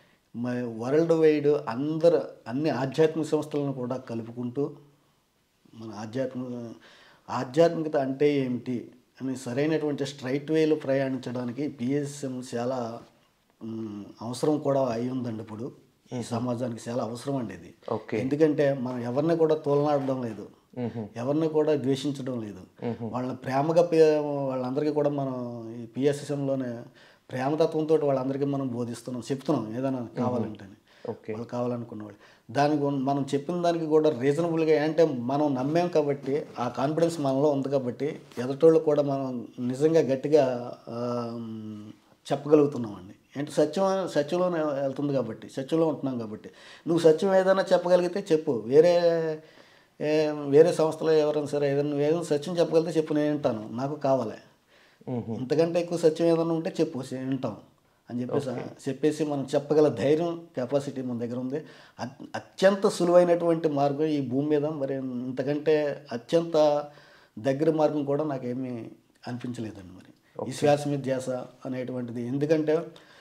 వరల్డ్ వైడ్ అందరు అన్ని ఆధ్యాత్మిక సంస్థలను కూడా కలుపుకుంటూ మన ఆధ్యాత్మిక ఆధ్యాత్మికత అంటే ఏమిటి అని సరైనటువంటి స్ట్రైట్ వేలో ప్రయాణించడానికి పిఎస్ఎం చాలా మ్, అవసరం కూడా అయి ఉందండి ఇప్పుడు ఈ సమాజానికి చాలా అవసరం అండి ఇది ఓకే ఎందుకంటే మనం ఎవరిని కూడా తోలనాడడం లేదు ఎవరిని కూడా ద్వేషించడం లేదు వాళ్ళని ప్రేమగా పే- వాళ్ళందరికీ కూడా మనం ఈ పిఎస్ఎస్ఎంలోనే ప్రేమతత్వంతో వాళ్ళందరికీ మనం బోధిస్తున్నాం చెప్తున్నాం ఏదైనా కావాలంటే ఓకే వాళ్ళు కావాలనుకున్న వాళ్ళు దానికి ఉన్న- మనం చెప్పిన దానికి కూడా రీజనబుల్గా అంటే మనం నమ్మాం కాబట్టి ఆ కాన్ఫిడెన్స్ మనలో ఉంది కాబట్టి ఎదుటోళ్ళు కూడా మనం నిజంగా గట్టిగా ఆ, చెప్పగలుగుతున్నామండి అంటే సత్యం సత్యంలోనే వెళ్తుంది కాబట్టి సత్యంలో ఉంటున్నాం కాబట్టి నువ్వు సత్యం ఏదైనా చెప్పగలిగితే చెప్పు వేరే ఏ, వేరే సంస్థలో ఎవరైనా సరే ఏదైనా నువ్వు ఏదైనా సత్యం చెప్పగలిగితే చెప్పు నేను వింటాను నాకు కావాలి మ్మ్. ఇంతకంటే ఎక్కువ సత్యం ఏదైనా ఉంటే చెప్పు సే- వింటాం అని చెప్పేసి చెప్పేసి మనం చెప్పగల ధైర్యం కెపాసిటీ మన దగ్గర ఉంది అత్- అత్యంత సులువైనటువంటి మార్గం ఈ భూమి మీద మరి ఇంతకంటే అత్యంత దగ్గర మార్గం కూడా నాకేమీ అనిపించలేదండి మరి ఈ శ్వాస మీద ధ్యాస అనేటువంటిది ఎందుకంటే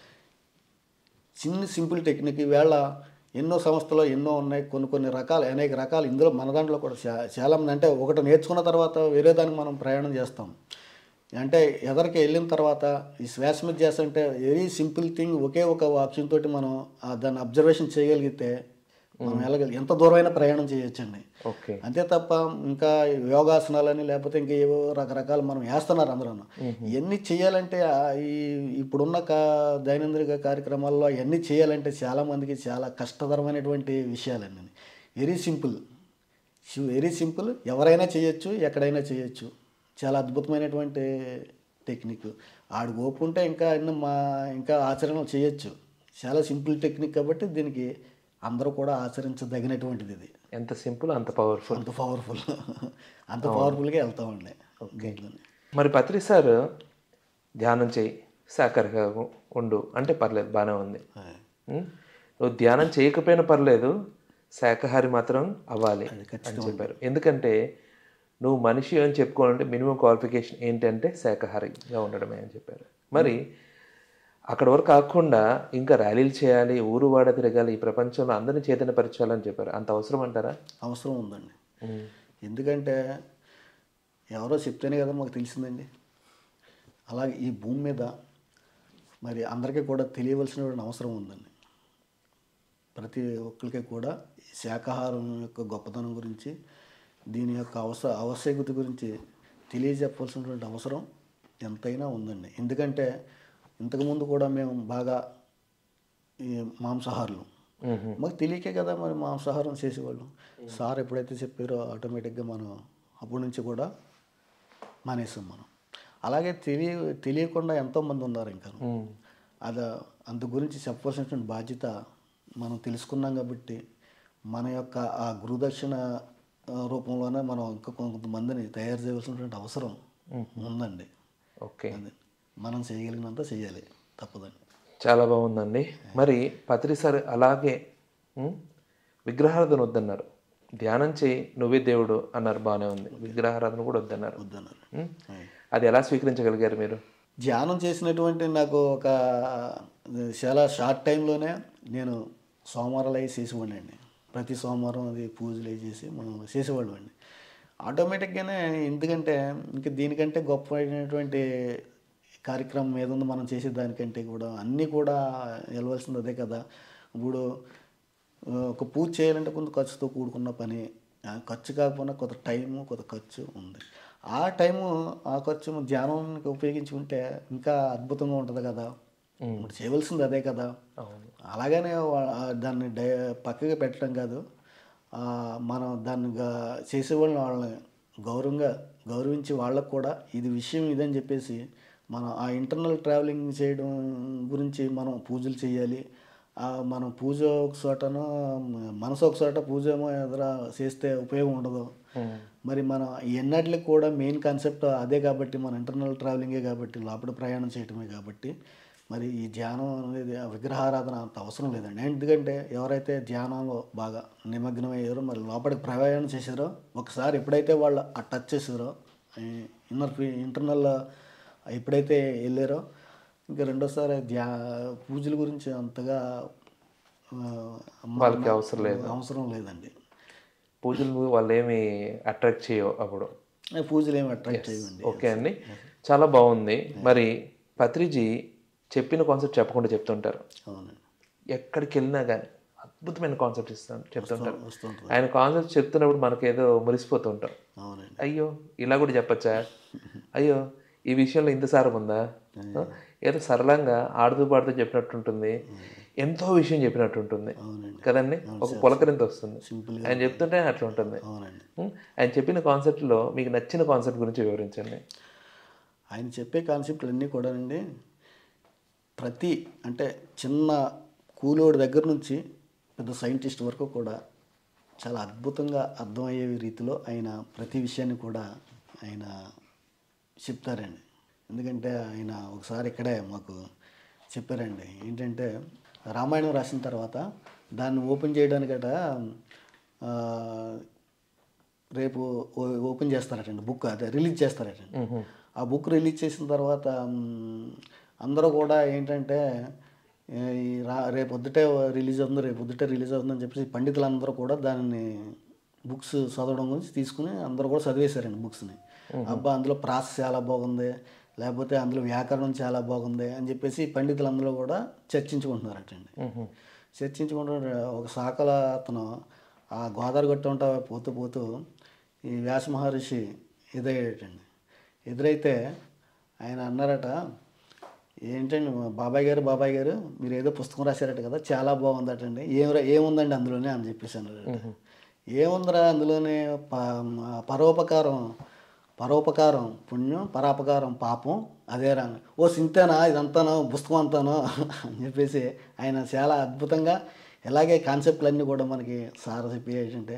చిన్న సింపుల్ టెక్నిక్ ఈవేళ ఎన్నో సంస్థలు ఎన్నో ఉన్నాయి కొన్ని కొన్ని రకాలు అనేక రకాలు ఇందులో మన దాంట్లో కూడా చా- చాలా మంది అంటే ఒకటి నేర్చుకున్న తర్వాత వేరే దానికి మనం ప్రయాణం చేస్తాం అంటే ఎదరికి వెళ్ళిన తర్వాత ఈ శ్వాస మీద చేస్తా అంటే వెరీ సింపుల్ థింగ్ ఒకే ఒక ఆప్షన్ తోటి మనం ఆ దాన్ని అబ్జర్వేషన్ చేయగలిగితే మనం వెళ్ళగలి ఎంత దూరమైనా ప్రయాణం చేయొచ్చండి ఓకే అంతే తప్ప ఇంకా యోగాసనాలని లేకపోతే ఇంకా ఏవో రకరకాలు మనం వేస్తున్నారు అందరూ ఇవన్నీ చేయాలంటే ఆ ఈ ఇప్పుడున్న కా దైనందిక కార్యక్రమాల్లో అవన్నీ చేయాలంటే చాలామందికి చాలా కష్టతరమైనటువంటి విషయాలండి వెరీ సింపుల్ వెరీ సింపుల్ ఎవరైనా చేయొచ్చు ఎక్కడైనా చేయొచ్చు చాలా అద్భుతమైనటువంటి టెక్నిక్ ఆడు ఓపు ఉంటే ఇంకా ఎన్నో మా ఇంకా ఆచరణ చేయొచ్చు చాలా సింపుల్ టెక్నిక్ కాబట్టి దీనికి అందరూ కూడా ఆచరించదగినటువంటిది ఇది ఎంత సింపుల్ అంత పవర్ఫుల్ అంత పవర్ఫుల్ అంత పవర్ఫుల్గా వెళ్తామండి దీంట్లోనే. మరి పత్రి సార్ ధ్యానం చేయి సాకరగా ఉండు అంటే పర్లేదు బాగానే ఉంది ఆయ్. ఉం? నువ్వు ధ్యానం చేయకపోయినా పర్లేదు శాకాహారి మాత్రం అవ్వాలి అని చెప్పారు ఎందుకంటే నువ్వు మనిషి అని చెప్పుకోవాలంటే మినిమం క్వాలిఫికేషన్ ఏంటంటే శాకాహారిగా ఉండడమే అని చెప్పారు మరి అక్కడ వరకు కాకుండా ఇంకా ర్యాలీలు చేయాలి ఊరు వాడ తిరగాలి ఈ ప్రపంచంలో అందరినీ చైతన్యపరచాలని చెప్పారు అంత అవసరం అంటారా అవసరం ఉందండి ఉం. ఎందుకంటే ఎవరో చెప్తేనే కదా మాకు తెలిసిందండి అలాగే ఈ భూమి మీద మరి అందరికీ కూడా తెలియవలసినటువంటి అవసరం ఉందండి ప్రతి ఒక్కరికి కూడా ఈ శాకాహారం యొక్క గొప్పతనం గురించి దీని యొక్క అవస ఆవశ్యకత గురించి తెలియజెప్పవలసినటువంటి అవసరం ఎంతైనా ఉందండి ఎందుకంటే ఇంతకుముందు కూడా మేము బాగా ఈ మాంసాహారులు మ్మ్. మాకు తెలియకే కదా మరి మాంసాహారం చేసేవాళ్ళం సార్ ఎప్పుడైతే చెప్పారో ఆటోమేటిక్గా మనం అప్పటి నుంచి కూడా మానేసాం మనం అలాగే తెలియ తెలియకుండా ఎంతోమంది ఉన్నారు ఇంకా ఉం. అది అందు గురించి చెప్పవలసినటువంటి బాధ్యత మనం తెలుసుకున్నాం కాబట్టి మన యొక్క ఆ గురుదక్షిణ ఆ, రూపంలోనే మనం ఇంకా కొంతమందిని తయారు చేయవలసినటువంటి అవసరం ఉందండి ఓకే అది మనం చేయగలిగినంత చేయాలి తప్పదండి చాలా బాగుందండి మరి పత్రి సార్ అలాగే ఉం? విగ్రహారాధన వద్దన్నారు ధ్యానం చేయి నువ్వే దేవుడు అన్నారు బాగానే ఉంది విగ్రహారాధన కూడా వద్దన్నారు వద్దన్నారు ఉం? అది ఎలా స్వీకరించగలిగారు మీరు ధ్యానం చేసినటువంటి నాకు ఒక చాలా షార్ట్ టైంలోనే నేను సోమవారాలు అవి చేసేవాడిని అండి ప్రతి సోమవారం అది పూజలు అవి చేసి మనం చేసేవాళ్ళం అండి ఆటోమేటిక్గానే ఎందుకంటే ఇంకా దీనికంటే గొప్ప కార్యక్రమం ఏదుందో మనం చేసే దానికంటే కూడా అన్నీ కూడా వెళ్ళవలసింది అదే కదా ఇప్పుడు ఆ, ఒక పూజ చేయాలంటే కొంత ఖర్చుతో కూడుకున్న పని ఆ ఖర్చు కాకపోయినా కొంత టైము కొంత ఖర్చు ఉంది ఆ టైము ఆ ఖర్చు ధ్యానానికి ఉపయోగించుకుంటే ఇంకా అద్భుతంగా ఉంటుంది కదా ఇప్పుడు చేయవలసింది అదే కదా అవును అలాగనే వా- ఆ దాన్ని డై పక్కగా పెట్టడం కాదు ఆ, మనం దాన్ని గా- చేసేవాళ్ళని వాళ్ళని గౌరవంగా గౌరవించి వాళ్ళకు కూడా ఇది విషయం ఇదని చెప్పేసి మనం ఆ ఇంటర్నల్ ట్రావెలింగ్ చేయడం గురించి మనం పూజలు చేయాలి ఆ, మనం పూజ ఒక చోటను మనసు ఒక చోట పూజ ఏమో ఎదుర చేస్తే ఉపయోగం ఉండదు ఉం. మరి మన ఎన్నట్లకి కూడా మెయిన్ కాన్సెప్ట్ అదే కాబట్టి మన ఇంటర్నల్ ట్రావెలింగే కాబట్టి లోపల ప్రయాణం చేయటమే కాబట్టి మరి ఈ ధ్యానం అనేది ఆ విగ్రహారాధన అంత అవసరం లేదండి ఎందుకంటే ఎవరైతే ధ్యానంలో బాగా నిమగ్నమయ్యారో మరి లోపలికి ప్రయాణం చేశారో ఒకసారి ఎప్పుడైతే వాళ్ళు ఆ టచ్ చేసారో ఇన్నర్ ఇంటర్నల్ ఎప్పుడైతే వెళ్ళారో ఇంకా రెండోసారి ధ్యా పూజల గురించి అంతగా ఆ, వాళ్ళకి అవసరం లేదు అవసరం లేదండి పూజలు వాళ్ళు ఏమి అట్రాక్ట్ చేయవు అప్పుడు పూజలు ఏమి అట్రాక్ట్ చేయండి ఓకే అండి చాలా బాగుంది మరి పత్రిజీ చెప్పిన కాన్సెప్ట్ చెప్పకుండా చెప్తుంటారు అవునండి ఎక్కడికి వెళ్ళినా కానీ అద్భుతమైన కాన్సెప్ట్ ఇస్తాను చెప్తుంటారు వస్తుంటుంది ఆయన కాన్సెప్ట్ చెప్తున్నప్పుడు మనకేదో మురిసిపోతుంటాం అవునండి అయ్యో ఇలా కూడా చెప్పచ్చా అయ్యో ఈ విషయంలో ఇంత సారం ఉందా ఏదో సరళంగా ఆడుతూ పాడుతూ చెప్పినట్టుంటుంది ఎంతో విషయం చెప్పినట్టు ఉంటుంది అవునండి కదండి ఒక పులకరింత వస్తుంది సింపుల్గా ఆయన చెప్తుంటే అట్లా ఉంటుంది అవునండి ఉం? ఆయన చెప్పిన కాన్సెప్ట్లో మీకు నచ్చిన కాన్సెప్ట్ గురించి వివరించండి ఆయన చెప్పే కాన్సెప్ట్లు అన్నీ కూడానండి ప్రతి అంటే చిన్న కూలోడి దగ్గర నుంచి పెద్ద సైంటిస్ట్ వరకు కూడా చాలా అద్భుతంగా అర్థమయ్యే రీతిలో ఆయన ప్రతి విషయాన్ని కూడా ఆయన చెప్తారండి ఎందుకంటే ఆయన ఒకసారి ఇక్కడే మాకు చెప్పారండి ఏంటంటే రామాయణం రాసిన తర్వాత దాన్ని ఓపెన్ చేయడానికట ఆ, రేపు ఓ- ఓపెన్ చేస్తారటండి బుక్ అదే రిలీజ్ చేస్తారటండి ఆ బుక్ రిలీజ్ చేసిన తర్వాత మ్, అందరూ కూడా ఏంటంటే ఏ, ఈ రా రేపు పొద్దుటే రిలీజ్ అవుతుంది రేపు పొద్దుటే రిలీజ్ అవుతుందని చెప్పేసి పండితులందరూ కూడా దానిని బుక్స్ చదవడం గురించి తీసుకుని అందరూ కూడా చదివేశారండి బుక్స్ని అబ్బా అందులో ప్రాసెస్ చాలా బాగుంది లేకపోతే అందులో వ్యాకరణం చాలా బాగుంది అని చెప్పేసి పండితులందరూ కూడా చర్చించుకుంటున్నారటండి చర్చించుకుంటూ ఒక శాఖల అతను ఆ గోదావరి గట్ట ఉంటా పోతూ పోతూ ఈ వ్యాస మహర్షి ఎదురయ్యాడటండి ఎదురైతే ఆయన అన్నారట ఏంటండి మా బాబాయ్ గారు బాబాయ్ గారు మీరు ఏదో పుస్తకం రాశారట కదా చాలా బాగుందటండి ఏం రా- ఏముందండి అందులోనే అని చెప్పేసి అన్నారట ఏముందిరా అందులోనే ప- పరోపకారం పరోపకారం పుణ్యం పరాపకారం పాపం అదేరా ఓ సింతేనా ఇదంతానో పుస్తకం అంతానో అని చెప్పేసి ఆయన చాలా అద్భుతంగా ఇలాగే కాన్సెప్ట్లన్నీ కూడా మనకి సార్ చెప్పి ఏంటంటే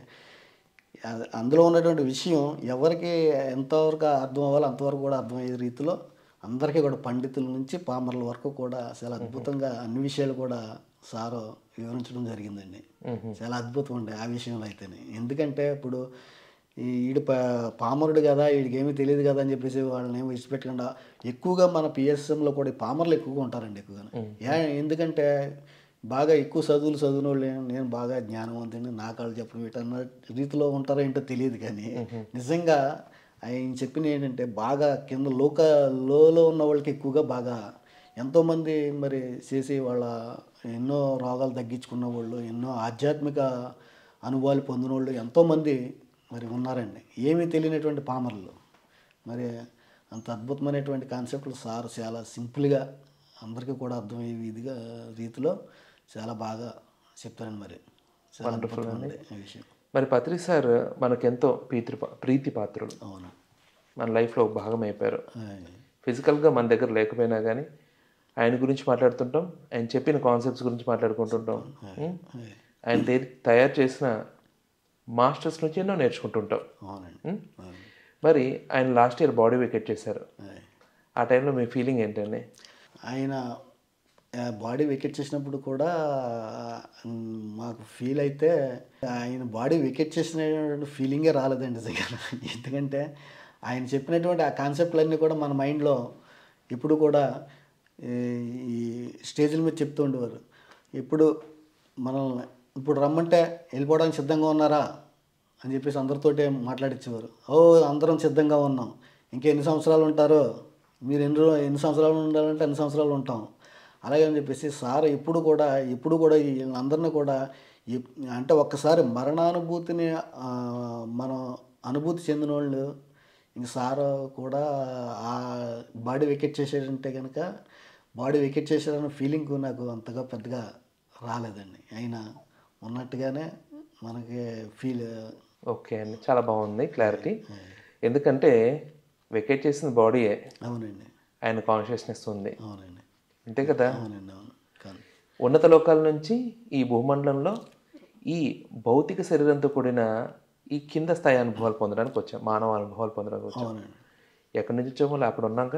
అ- అందులో ఉన్నటువంటి విషయం ఎవరికి ఎంతవరకు అర్థం అవ్వాలో అంతవరకు కూడా అర్థమయ్యే రీతిలో అందరికీ కూడా పండితుల నుంచి పామర్ల వరకు కూడా చాలా అద్భుతంగా అన్ని విషయాలు కూడా సారు వివరించడం జరిగిందండి చాలా అద్భుతం ఉండే ఆ విషయంలో అయితేనే ఎందుకంటే ఇప్పుడు ఈ ఈడు ప పామరుడు కదా వీడికి ఏమీ తెలియదు కదా అని చెప్పేసి వాళ్ళని ఏమి విడిచిపెట్టకుండా ఎక్కువగా మన పిఎస్ఎంలో కూడా ఈ పామర్లు ఎక్కువగా ఉంటారండి ఎక్కువగా ఏ ఎందుకంటే బాగా ఎక్కువ చదువులు చదివిన వాళ్ళు ఏం- నేను బాగా జ్ఞానవంతుని నా కాళ్ళు చెప్పడం వీటన్న రీతిలో ఉంటారో ఏంటో తెలియదు కానీ నిజంగా ఆయన చెప్పిన ఏంటంటే బాగా కింద లోక లోలో ఉన్న వాళ్ళకి ఎక్కువగా బాగా ఎంతోమంది మరి చేసి వాళ్ళ ఎన్నో రోగాలు తగ్గించుకున్న వాళ్ళు ఎన్నో ఆధ్యాత్మిక అనుభవాలు పొందిన వాళ్ళు ఎంతోమంది మరి ఉన్నారండి ఏమీ తెలియనటువంటి పామర్లు మరి అంత అద్భుతమైనటువంటి కాన్సెప్ట్లు సార్ చాలా సింపుల్గా అందరికీ కూడా అర్థమయ్యే విధిగా రీతిలో చాలా బాగా చెప్తారండి మరి చాలా అద్భుతంగా ఉంది ఈ విషయం మరి పత్రి సార్ మనకెంతో ప్రీతి ప్రీతి పాత్రులు అవును మన లైఫ్లో ఒక భాగం అయిపోయారు ఆయ్. ఫిజికల్గా మన దగ్గర లేకపోయినా కానీ ఆయన గురించి మాట్లాడుతుంటాం ఆయన చెప్పిన కాన్సెప్ట్స్ గురించి మాట్లాడుకుంటుంటాం ఉం? ఆయ్. ఆయన తే- తయారు చేసిన మాస్టర్స్ నుంచి ఎన్నో నేర్చుకుంటుంటాం అవునండి ఉం? అవును. మరి ఆయన లాస్ట్ ఇయర్ బాడీ వికెట్ చేశారు ఆయ్. ఆ టైంలో మీ ఫీలింగ్ ఏంటండి ఆయన ఆ, బాడీ వికెట్ చేసినప్పుడు కూడా మ్, మాకు ఫీల్ అయితే ఆయన బాడీ వికెట్ చేసిన ఫీలింగే రాలేదండి నిజంగా ఎందుకంటే ఆయన చెప్పినటువంటి ఆ కాన్సెప్ట్లన్నీ కూడా మన మైండ్లో ఇప్పుడు కూడా ఈ ఈ స్టేజ్ల మీద చెప్తూ ఉండేవారు ఇప్పుడు మనల్ని ఇప్పుడు రమ్మంటే వెళ్ళిపోవడానికి సిద్ధంగా ఉన్నారా అని చెప్పేసి అందరితోటే మాట్లాడించేవారు ఓ అందరం సిద్ధంగా ఉన్నాం ఇంకా ఎన్ని సంవత్సరాలు ఉంటారో మీరు ఎన్ని రో- ఎన్ని సంవత్సరాలు ఉండాలంటే అన్ని సంవత్సరాలు ఉంటాం అలాగే అని చెప్పేసి సార్ ఇప్పుడు కూడా ఇప్పుడు కూడా వీళ్ళందరినీ కూడా ఎప్- అంటే ఒక్కసారి మరణానుభూతిని ఆ, మనం అనుభూతి చెందిన వాళ్ళు ఇంక సార్ కూడా ఆ బాడీ వికెట్ చేసాడంటే కనుక బాడీ వికెట్ చేశాడన్న ఫీలింగ్ నాకు అంతగా పెద్దగా రాలేదండి అయినా ఉన్నట్టుగానే మనకి ఫీల్ ఓకే అండి చాలా బాగుంది క్లారిటీ ఎందుకంటే వికెట్ చేసిన బాడీయే అవునండి ఆయన కాన్షియస్నెస్ ఉంది అవునండి అంతే కదా అవునండి అవును కానీ ఉన్నత లోకాల నుంచి ఈ భూమండలంలో ఈ భౌతిక శరీరంతో కూడిన ఈ కింద స్థాయి అనుభవాలు పొందడానికి వచ్చాం మానవ అనుభవాలు పొందడానికి వచ్చాం అవునండి ఎక్కడి నుంచి వచ్చామో లే అక్కడ ఉన్నాక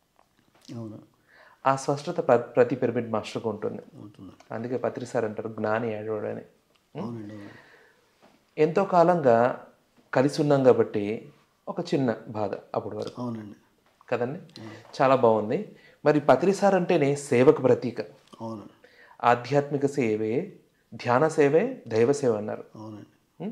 అవును ఆ స్పష్టత ప్ర- ప్రతి పిరమిడ్ మాస్టర్కి ఉంటుంది ఉంటుంది అందుకే పత్రి సార్ అంటారు జ్ఞాని ఏడోడు అని అవునండి అవును ఎంతో కాలంగా కలిసి ఉన్నాం కాబట్టి ఒక చిన్న బాధ అప్పటి వరకు అవునండి కదండి చాలా బాగుంది మరి పత్రి సార్ అంటేనే సేవకు ప్రతీక అవును ఆధ్యాత్మిక సేవే ధ్యాన సేవే దైవ సేవ అన్నారు అవునండి ఉం?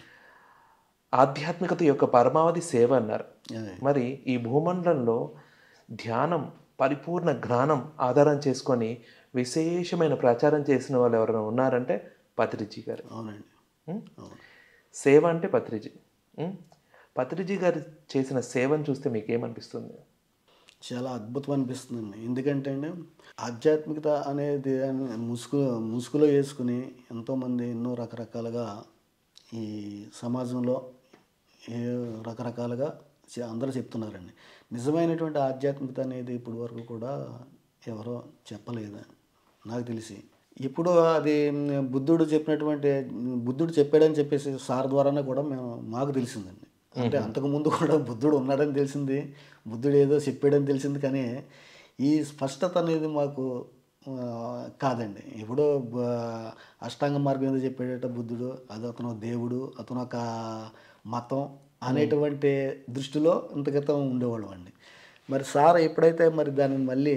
ఆధ్యాత్మికత యొక్క పరమావధి సేవ అన్నారు అదే. మరి ఈ భూమండలంలో ధ్యానం పరిపూర్ణ జ్ఞానం ఆధారం చేసుకొని విశేషమైన ప్రచారం చేసిన వాళ్ళు ఎవరైనా ఉన్నారంటే పత్రిజీ గారు అవునండి ఉం? అవును సేవ అంటే పత్రిజీ ఉం? పత్రిజీ గారు చేసిన సేవను చూస్తే మీకు ఏమనిపిస్తుంది చాలా అద్భుతం అనిపిస్తుందండి ఎందుకంటే అండి ఆధ్యాత్మికత అనేది ముసుగు ముసుగులో వేసుకుని ఎంతోమంది ఎన్నో రకరకాలుగా ఈ సమాజంలో ఏ రకరకాలుగా చే- అందరూ చెప్తున్నారండి నిజమైనటువంటి ఆధ్యాత్మికత అనేది ఇప్పటి వరకు కూడా ఎవరో చెప్పలేదు నాకు తెలిసి ఇప్పుడు అది బుద్ధుడు చెప్పినటువంటి బుద్ధుడు చెప్పాడని చెప్పేసి సార్ ద్వారానే కూడా మేము మాకు తెలిసిందండి అంటే అంతకుముందు కూడా బుద్ధుడు ఉన్నాడని తెలిసింది బుద్ధుడు ఏదో చెప్పాడని తెలిసింది కానీ ఈ స్పష్టత అనేది మాకు ఆ, కాదండి ఇప్పుడు బ- అష్టాంగ మార్గం ఏదో చెప్పాడట బుద్ధుడు అది అతను దేవుడు అతను ఒక మతం అనేటువంటి దృష్టిలో ఇంత క్రితం ఉండేవాళ్ళం అండి మరి సార్ ఎప్పుడైతే మరి దాన్ని మళ్ళీ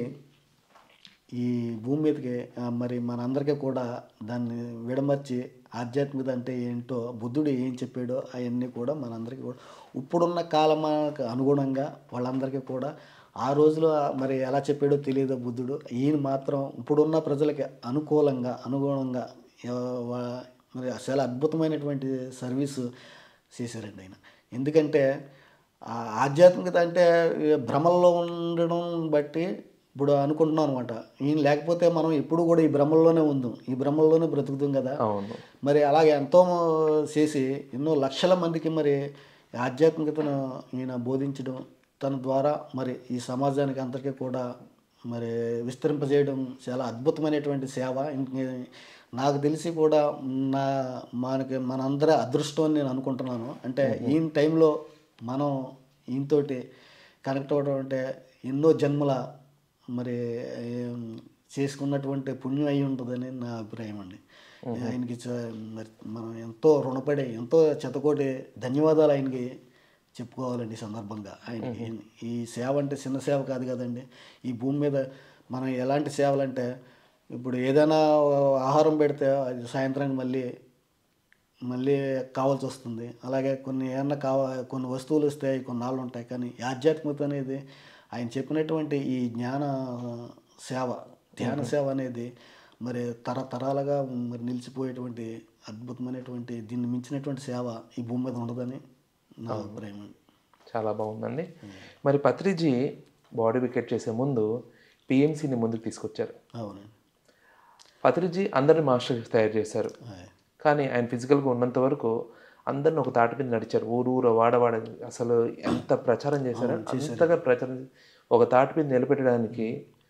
ఈ భూమి మీదకి ఆ, మరి మనందరికీ కూడా దాన్ని విడమర్చి ఆధ్యాత్మికత అంటే ఏంటో బుద్ధుడు ఏం చెప్పాడో అవన్నీ కూడా మనందరికీ కూడా ఇప్పుడున్న కాలమానికి అనుగుణంగా వాళ్ళందరికీ కూడా ఆ రోజులో మరి ఎలా చెప్పాడో తెలియదు బుద్ధుడు ఈయన మాత్రం ఇప్పుడున్న ప్రజలకి అనుకూలంగా అనుగుణంగా ఎవ- వా- మరి చాలా అద్భుతమైనటువంటి సర్వీసు చేశారండి ఆయన ఎందుకంటే ఆ ఆధ్యాత్మికత అంటే ఈ భ్రమల్లో ఉండడం బట్టి ఇప్పుడు అనుకుంటున్నాం అనమాట ఈయన లేకపోతే మనం ఎప్పుడు కూడా ఈ భ్రమల్లోనే ఉందాం ఈ భ్రమల్లోనే బ్రతుకుతాం కదా అవును మరి అలాగే ఎంతో చేసి ఎన్నో లక్షల మందికి మరి ఆధ్యాత్మికతను ఈయన బోధించడం తన ద్వారా మరి ఈ సమాజానికి అందరికీ కూడా మరి విస్తరింపజేయడం చాలా అద్భుతమైనటువంటి సేవ ఇంక నాకు తెలిసి కూడా నా మనకి మనందరి అదృష్టం అని నేను అనుకుంటున్నాను అంటే ఈయన టైంలో మనం ఈయనతోటి కనెక్ట్ అవ్వడం అంటే ఎన్నో జన్మల మరి ఏం, చేసుకున్నటువంటి పుణ్యం అయి ఉంటుందని నా అభిప్రాయం అండి ఆయనకి చ- మరి మనం ఎంతో రుణపడి ఎంతో చెతకోటి ధన్యవాదాలు ఆయనకి చెప్పుకోవాలండి ఈ సందర్భంగా ఆయనకి ఈ సేవ అంటే చిన్న సేవ కాదు కదండి ఈ భూమి మీద మనం ఎలాంటి సేవలు అంటే ఇప్పుడు ఏదైనా ఆహారం పెడితే అది సాయంత్రానికి మళ్ళీ మళ్ళీ కావాల్సి వస్తుంది అలాగే కొన్ని ఏమన్నా కావ కొన్ని వస్తువులు వస్తాయి కొన్నాళ్ళు ఉంటాయి కానీ ఈ ఆధ్యాత్మికత అనేది ఆయన చెప్పినటువంటి ఈ జ్ఞాన సేవ ధ్యాన సేవ అనేది మరి తరతరాలుగా మరి నిలిచిపోయేటువంటి అద్భుతమైనటువంటి దీన్ని మించినటువంటి సేవ ఈ భూమి మీద ఉండదని నా అభిప్రాయం అండి చాలా బాగుందండి మరి పత్రిజీ బాడీ వికెట్ చేసే ముందు పిఎంసిని ముందుకు తీసుకొచ్చారు అవునండి పత్రిజీ అందరిని మాస్టర్ తయారు చేశారు ఆయ్. కానీ ఆయన ఫిజికల్గా ఉన్నంత వరకు అందరిని ఒక తాటి మీద నడిచారు ఊరు ఊరు వాడవాడ అసలు ఎంత ప్రచారం చేశారో అంతగా ప్రచారం ఒక తాటి మీద నిలబెట్టడానికి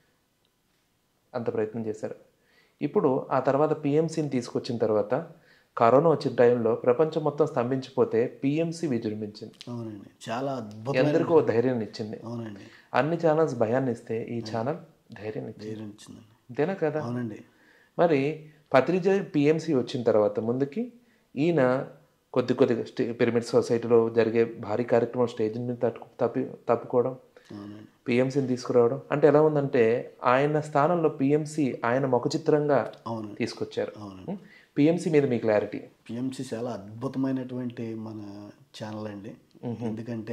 అంత ప్రయత్నం చేశారు ఇప్పుడు ఆ తర్వాత పిఎంసిని తీసుకొచ్చిన తర్వాత కరోనా వచ్చిన టైంలో ప్రపంచం మొత్తం స్తంభించిపోతే పిఎంసి విజృంభించింది అవునండి చాలా అద్భుతం ఎందరికో ధైర్యాన్ని ఇచ్చింది అవునండి అన్ని ఛానల్స్ భయాన్ని ఇస్తే ఈ ఛానల్ ధైర్యాన్ని ఇచ్చింది ధైర్యం ఇచ్చిందండి అంతేనా కదా అవునండి మరి పత్రిజ పిఎంసి వచ్చిన తర్వాత ముందుకి ఈయన కొద్ది కొద్దిగా స్టే పిరమిడ్ సొసైటీలో జరిగే భారీ కార్యక్రమం స్టేజ్ మీద తట్టు తప్పి తప్పుకోవడం అవునండి పిఎంసీని తీసుకురావడం అంటే ఎలా ఉందంటే ఆయన స్థానంలో పిఎంసి ఆయన ముఖ చిత్రంగా అవునండి తీసుకొచ్చారు అవునండి పిఎంసి మీద మీ క్లారిటీ పిఎంసి చాలా అద్భుతమైనటువంటి మన ఛానల్ అండి ఎందుకంటే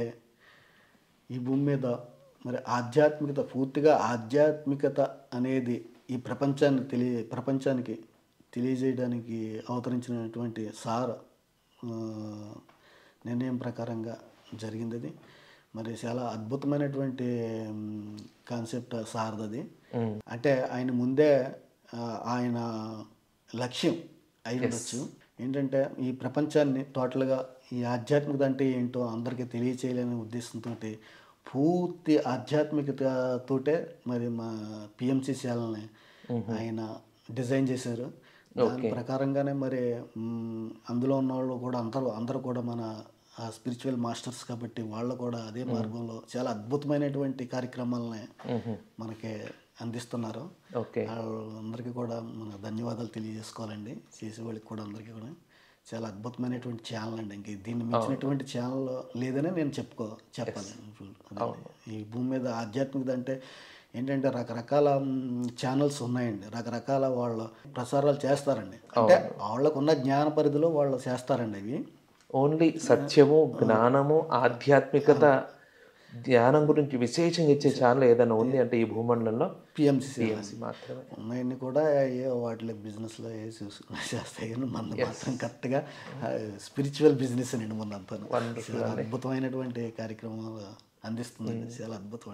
ఈ భూమి మీద మరి ఆధ్యాత్మికత పూర్తిగా ఆధ్యాత్మికత అనేది ఈ ప్రపంచాన్ని తెలియ ప్రపంచానికి తెలియజేయడానికి అవతరించినటువంటి సార్ ఆ, నిర్ణయం ప్రకారంగా జరిగింది అది మరి చాలా అద్భుతమైనటువంటి కాన్సెప్ట్ సార్దది అంటే ఆయన ముందే ఆ, ఆయన లక్ష్యం అయి ఉండొచ్చు ఏంటంటే ఈ ప్రపంచాన్ని టోటల్గా ఈ ఆధ్యాత్మికత అంటే ఏంటో అందరికీ తెలియచేయాలనే ఉద్దేశంతో పూర్తి ఆధ్యాత్మికతతోటే మరి మా పిఎంసి ఛానల్ని ఆయన డిజైన్ చేశారు దాని ప్రకారంగానే మరి మ్, అందులో ఉన్న వాళ్ళు కూడా అందరూ అందరూ కూడా మన స్పిరిచువల్ మాస్టర్స్ కాబట్టి వాళ్ళు కూడా అదే మార్గంలో చాలా అద్భుతమైనటువంటి కార్యక్రమాలని మనకి అందిస్తున్నారు ఓకే వాళ్ళందరికీ కూడా మన ధన్యవాదాలు తెలియజేసుకోవాలండి చేసే వాళ్ళకి కూడా అందరికీ కూడా చాలా అద్భుతమైనటువంటి ఛానల్ అండి ఇంక దీన్ని మించినటువంటి ఛానల్ లేదని నేను చెప్పుకో చెప్పాలి అదే. ఈ భూమి మీద ఆధ్యాత్మికత అంటే ఏంటంటే రకరకాల ఛానల్స్ ఉన్నాయండి రకరకాల వాళ్ళ ప్రసారాలు చేస్తారండి అంటే వాళ్ళకున్న జ్ఞాన పరిధిలో వాళ్ళు చేస్తారండి అవి ఓన్లీ సత్యము జ్ఞానము ఆధ్యాత్మికత ధ్యానం గురించి విశేషంగా ఇచ్చే ఛానల్ ఏదైనా ఉంది అంటే ఈ భూమండలంలో పిఎంసి పిఎంసి మాత్రమే ఉన్నాయన్నీ కూడా ఏ వాటిలో బిజినెస్లో ఏ చూసుకుని చేస్తాయి కానీ మన మాత్రం కరెక్ట్గా స్పిరిచువల్ బిజినెస్ అండి మన అంతా చాలా అద్భుతమైనటువంటి కార్యక్రమాలు అందిస్తుందండి చాలా అద్భుతం అండి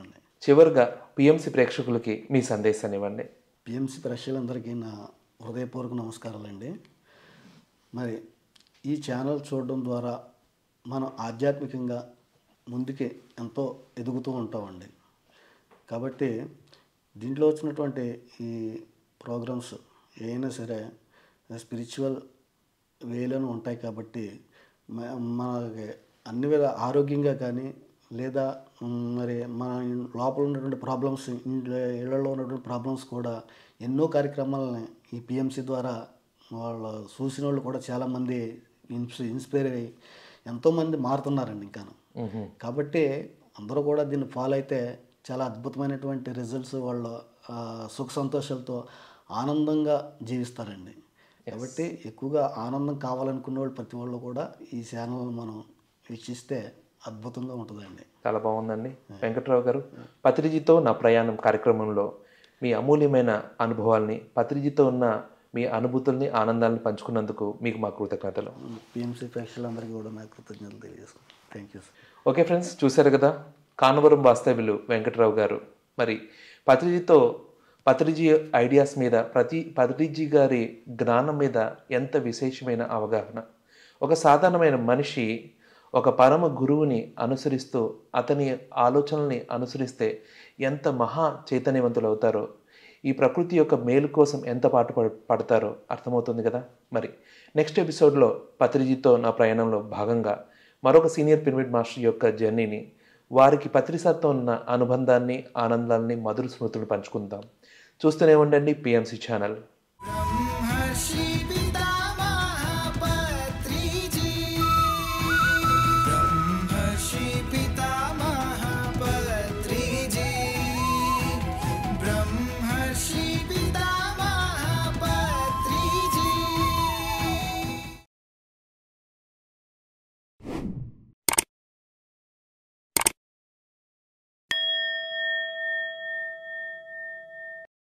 చివరిగా పిఎంసి ప్రేక్షకులకి మీ సందేశాన్ని ఇవ్వండి పిఎంసి ప్రేక్షకులందరికీ నా హృదయపూర్వక నమస్కారాలండి మరి ఈ ఛానల్ చూడడం ద్వారా మనం ఆధ్యాత్మికంగా ముందుకి ఎంతో ఎదుగుతూ ఉంటామండి కాబట్టి దీంట్లో వచ్చినటువంటి ఈ ప్రోగ్రామ్స్ ఏమైనా సరే స్పిరిచువల్ వేలోనే ఉంటాయి కాబట్టి మ- మనకి అన్ని వేళ ఆరోగ్యంగా కానీ లేదా మ్, మరి మన లోపల ఉన్నటువంటి ప్రాబ్లమ్స్ ఇంట్లో ఇళ్లలో ఉన్నటువంటి ప్రాబ్లమ్స్ కూడా ఎన్నో కార్యక్రమాలని ఈ పిఎంసి ద్వారా వాళ్ళ చూసిన వాళ్ళు కూడా చాలామంది ఇన్స్ ఇన్స్పైర్ అయ్యి ఎంతోమంది మారుతున్నారండి ఇంకా కాబట్టి అందరూ కూడా దీన్ని ఫాలో అయితే చాలా అద్భుతమైనటువంటి రిజల్ట్స్ వాళ్ళ ఆ, సుఖ సంతోషాలతో ఆనందంగా జీవిస్తారండి కాబట్టి ఎక్కువగా ఆనందం కావాలనుకున్న వాళ్ళు ప్రతి వాళ్ళు కూడా ఈ ఛానల్ మనం వీక్షిస్తే అద్భుతంగా ఉంటుందండి చాలా బాగుందండి వెంకట్రావు గారు పత్రిజితో నా ప్రయాణం కార్యక్రమంలో మీ అమూల్యమైన అనుభవాల్ని పత్రిజితో ఉన్న మీ అనుభూతుల్ని ఆనందాలను పంచుకున్నందుకు మీకు మా కృతజ్ఞతలు పిఎంసీ ప్రేక్షకులందరికీ కూడా నా కృతజ్ఞతలు తెలియజేసుకుంటాను thank you sir okay friends చూశారు కదా కానవరం వాస్తవ్యులు వెంకట్రావు గారు మరి పత్రిజితో పత్రిజీ ఐడియాస్ మీద ప్రతి పత్రిజీ గారి జ్ఞానం మీద ఎంత విశేషమైన అవగాహన ఒక సాధారణమైన మనిషి ఒక పరమ గురువుని అనుసరిస్తూ అతని ఆలోచనల్ని అనుసరిస్తే ఎంత మహా చైతన్యవంతులు అవుతారో ఈ ప్రకృతి యొక్క మేలు కోసం ఎంత పాటు పడ- పడతారో అర్థమవుతుంది కదా మరి నెక్స్ట్ ఎపిసోడ్లో పత్రిజీతో నా ప్రయాణంలో భాగంగా మరొక సీనియర్ పిరమిడ్ మాస్టర్ యొక్క జర్నీని వారికి పత్రిసాతో ఉన్న అనుబంధాన్ని ఆనందాన్ని మధుర స్మృతులు పంచుకుందాం చూస్తూనే ఉండండి పిఎంసి ఛానల్ బ్రహ్మ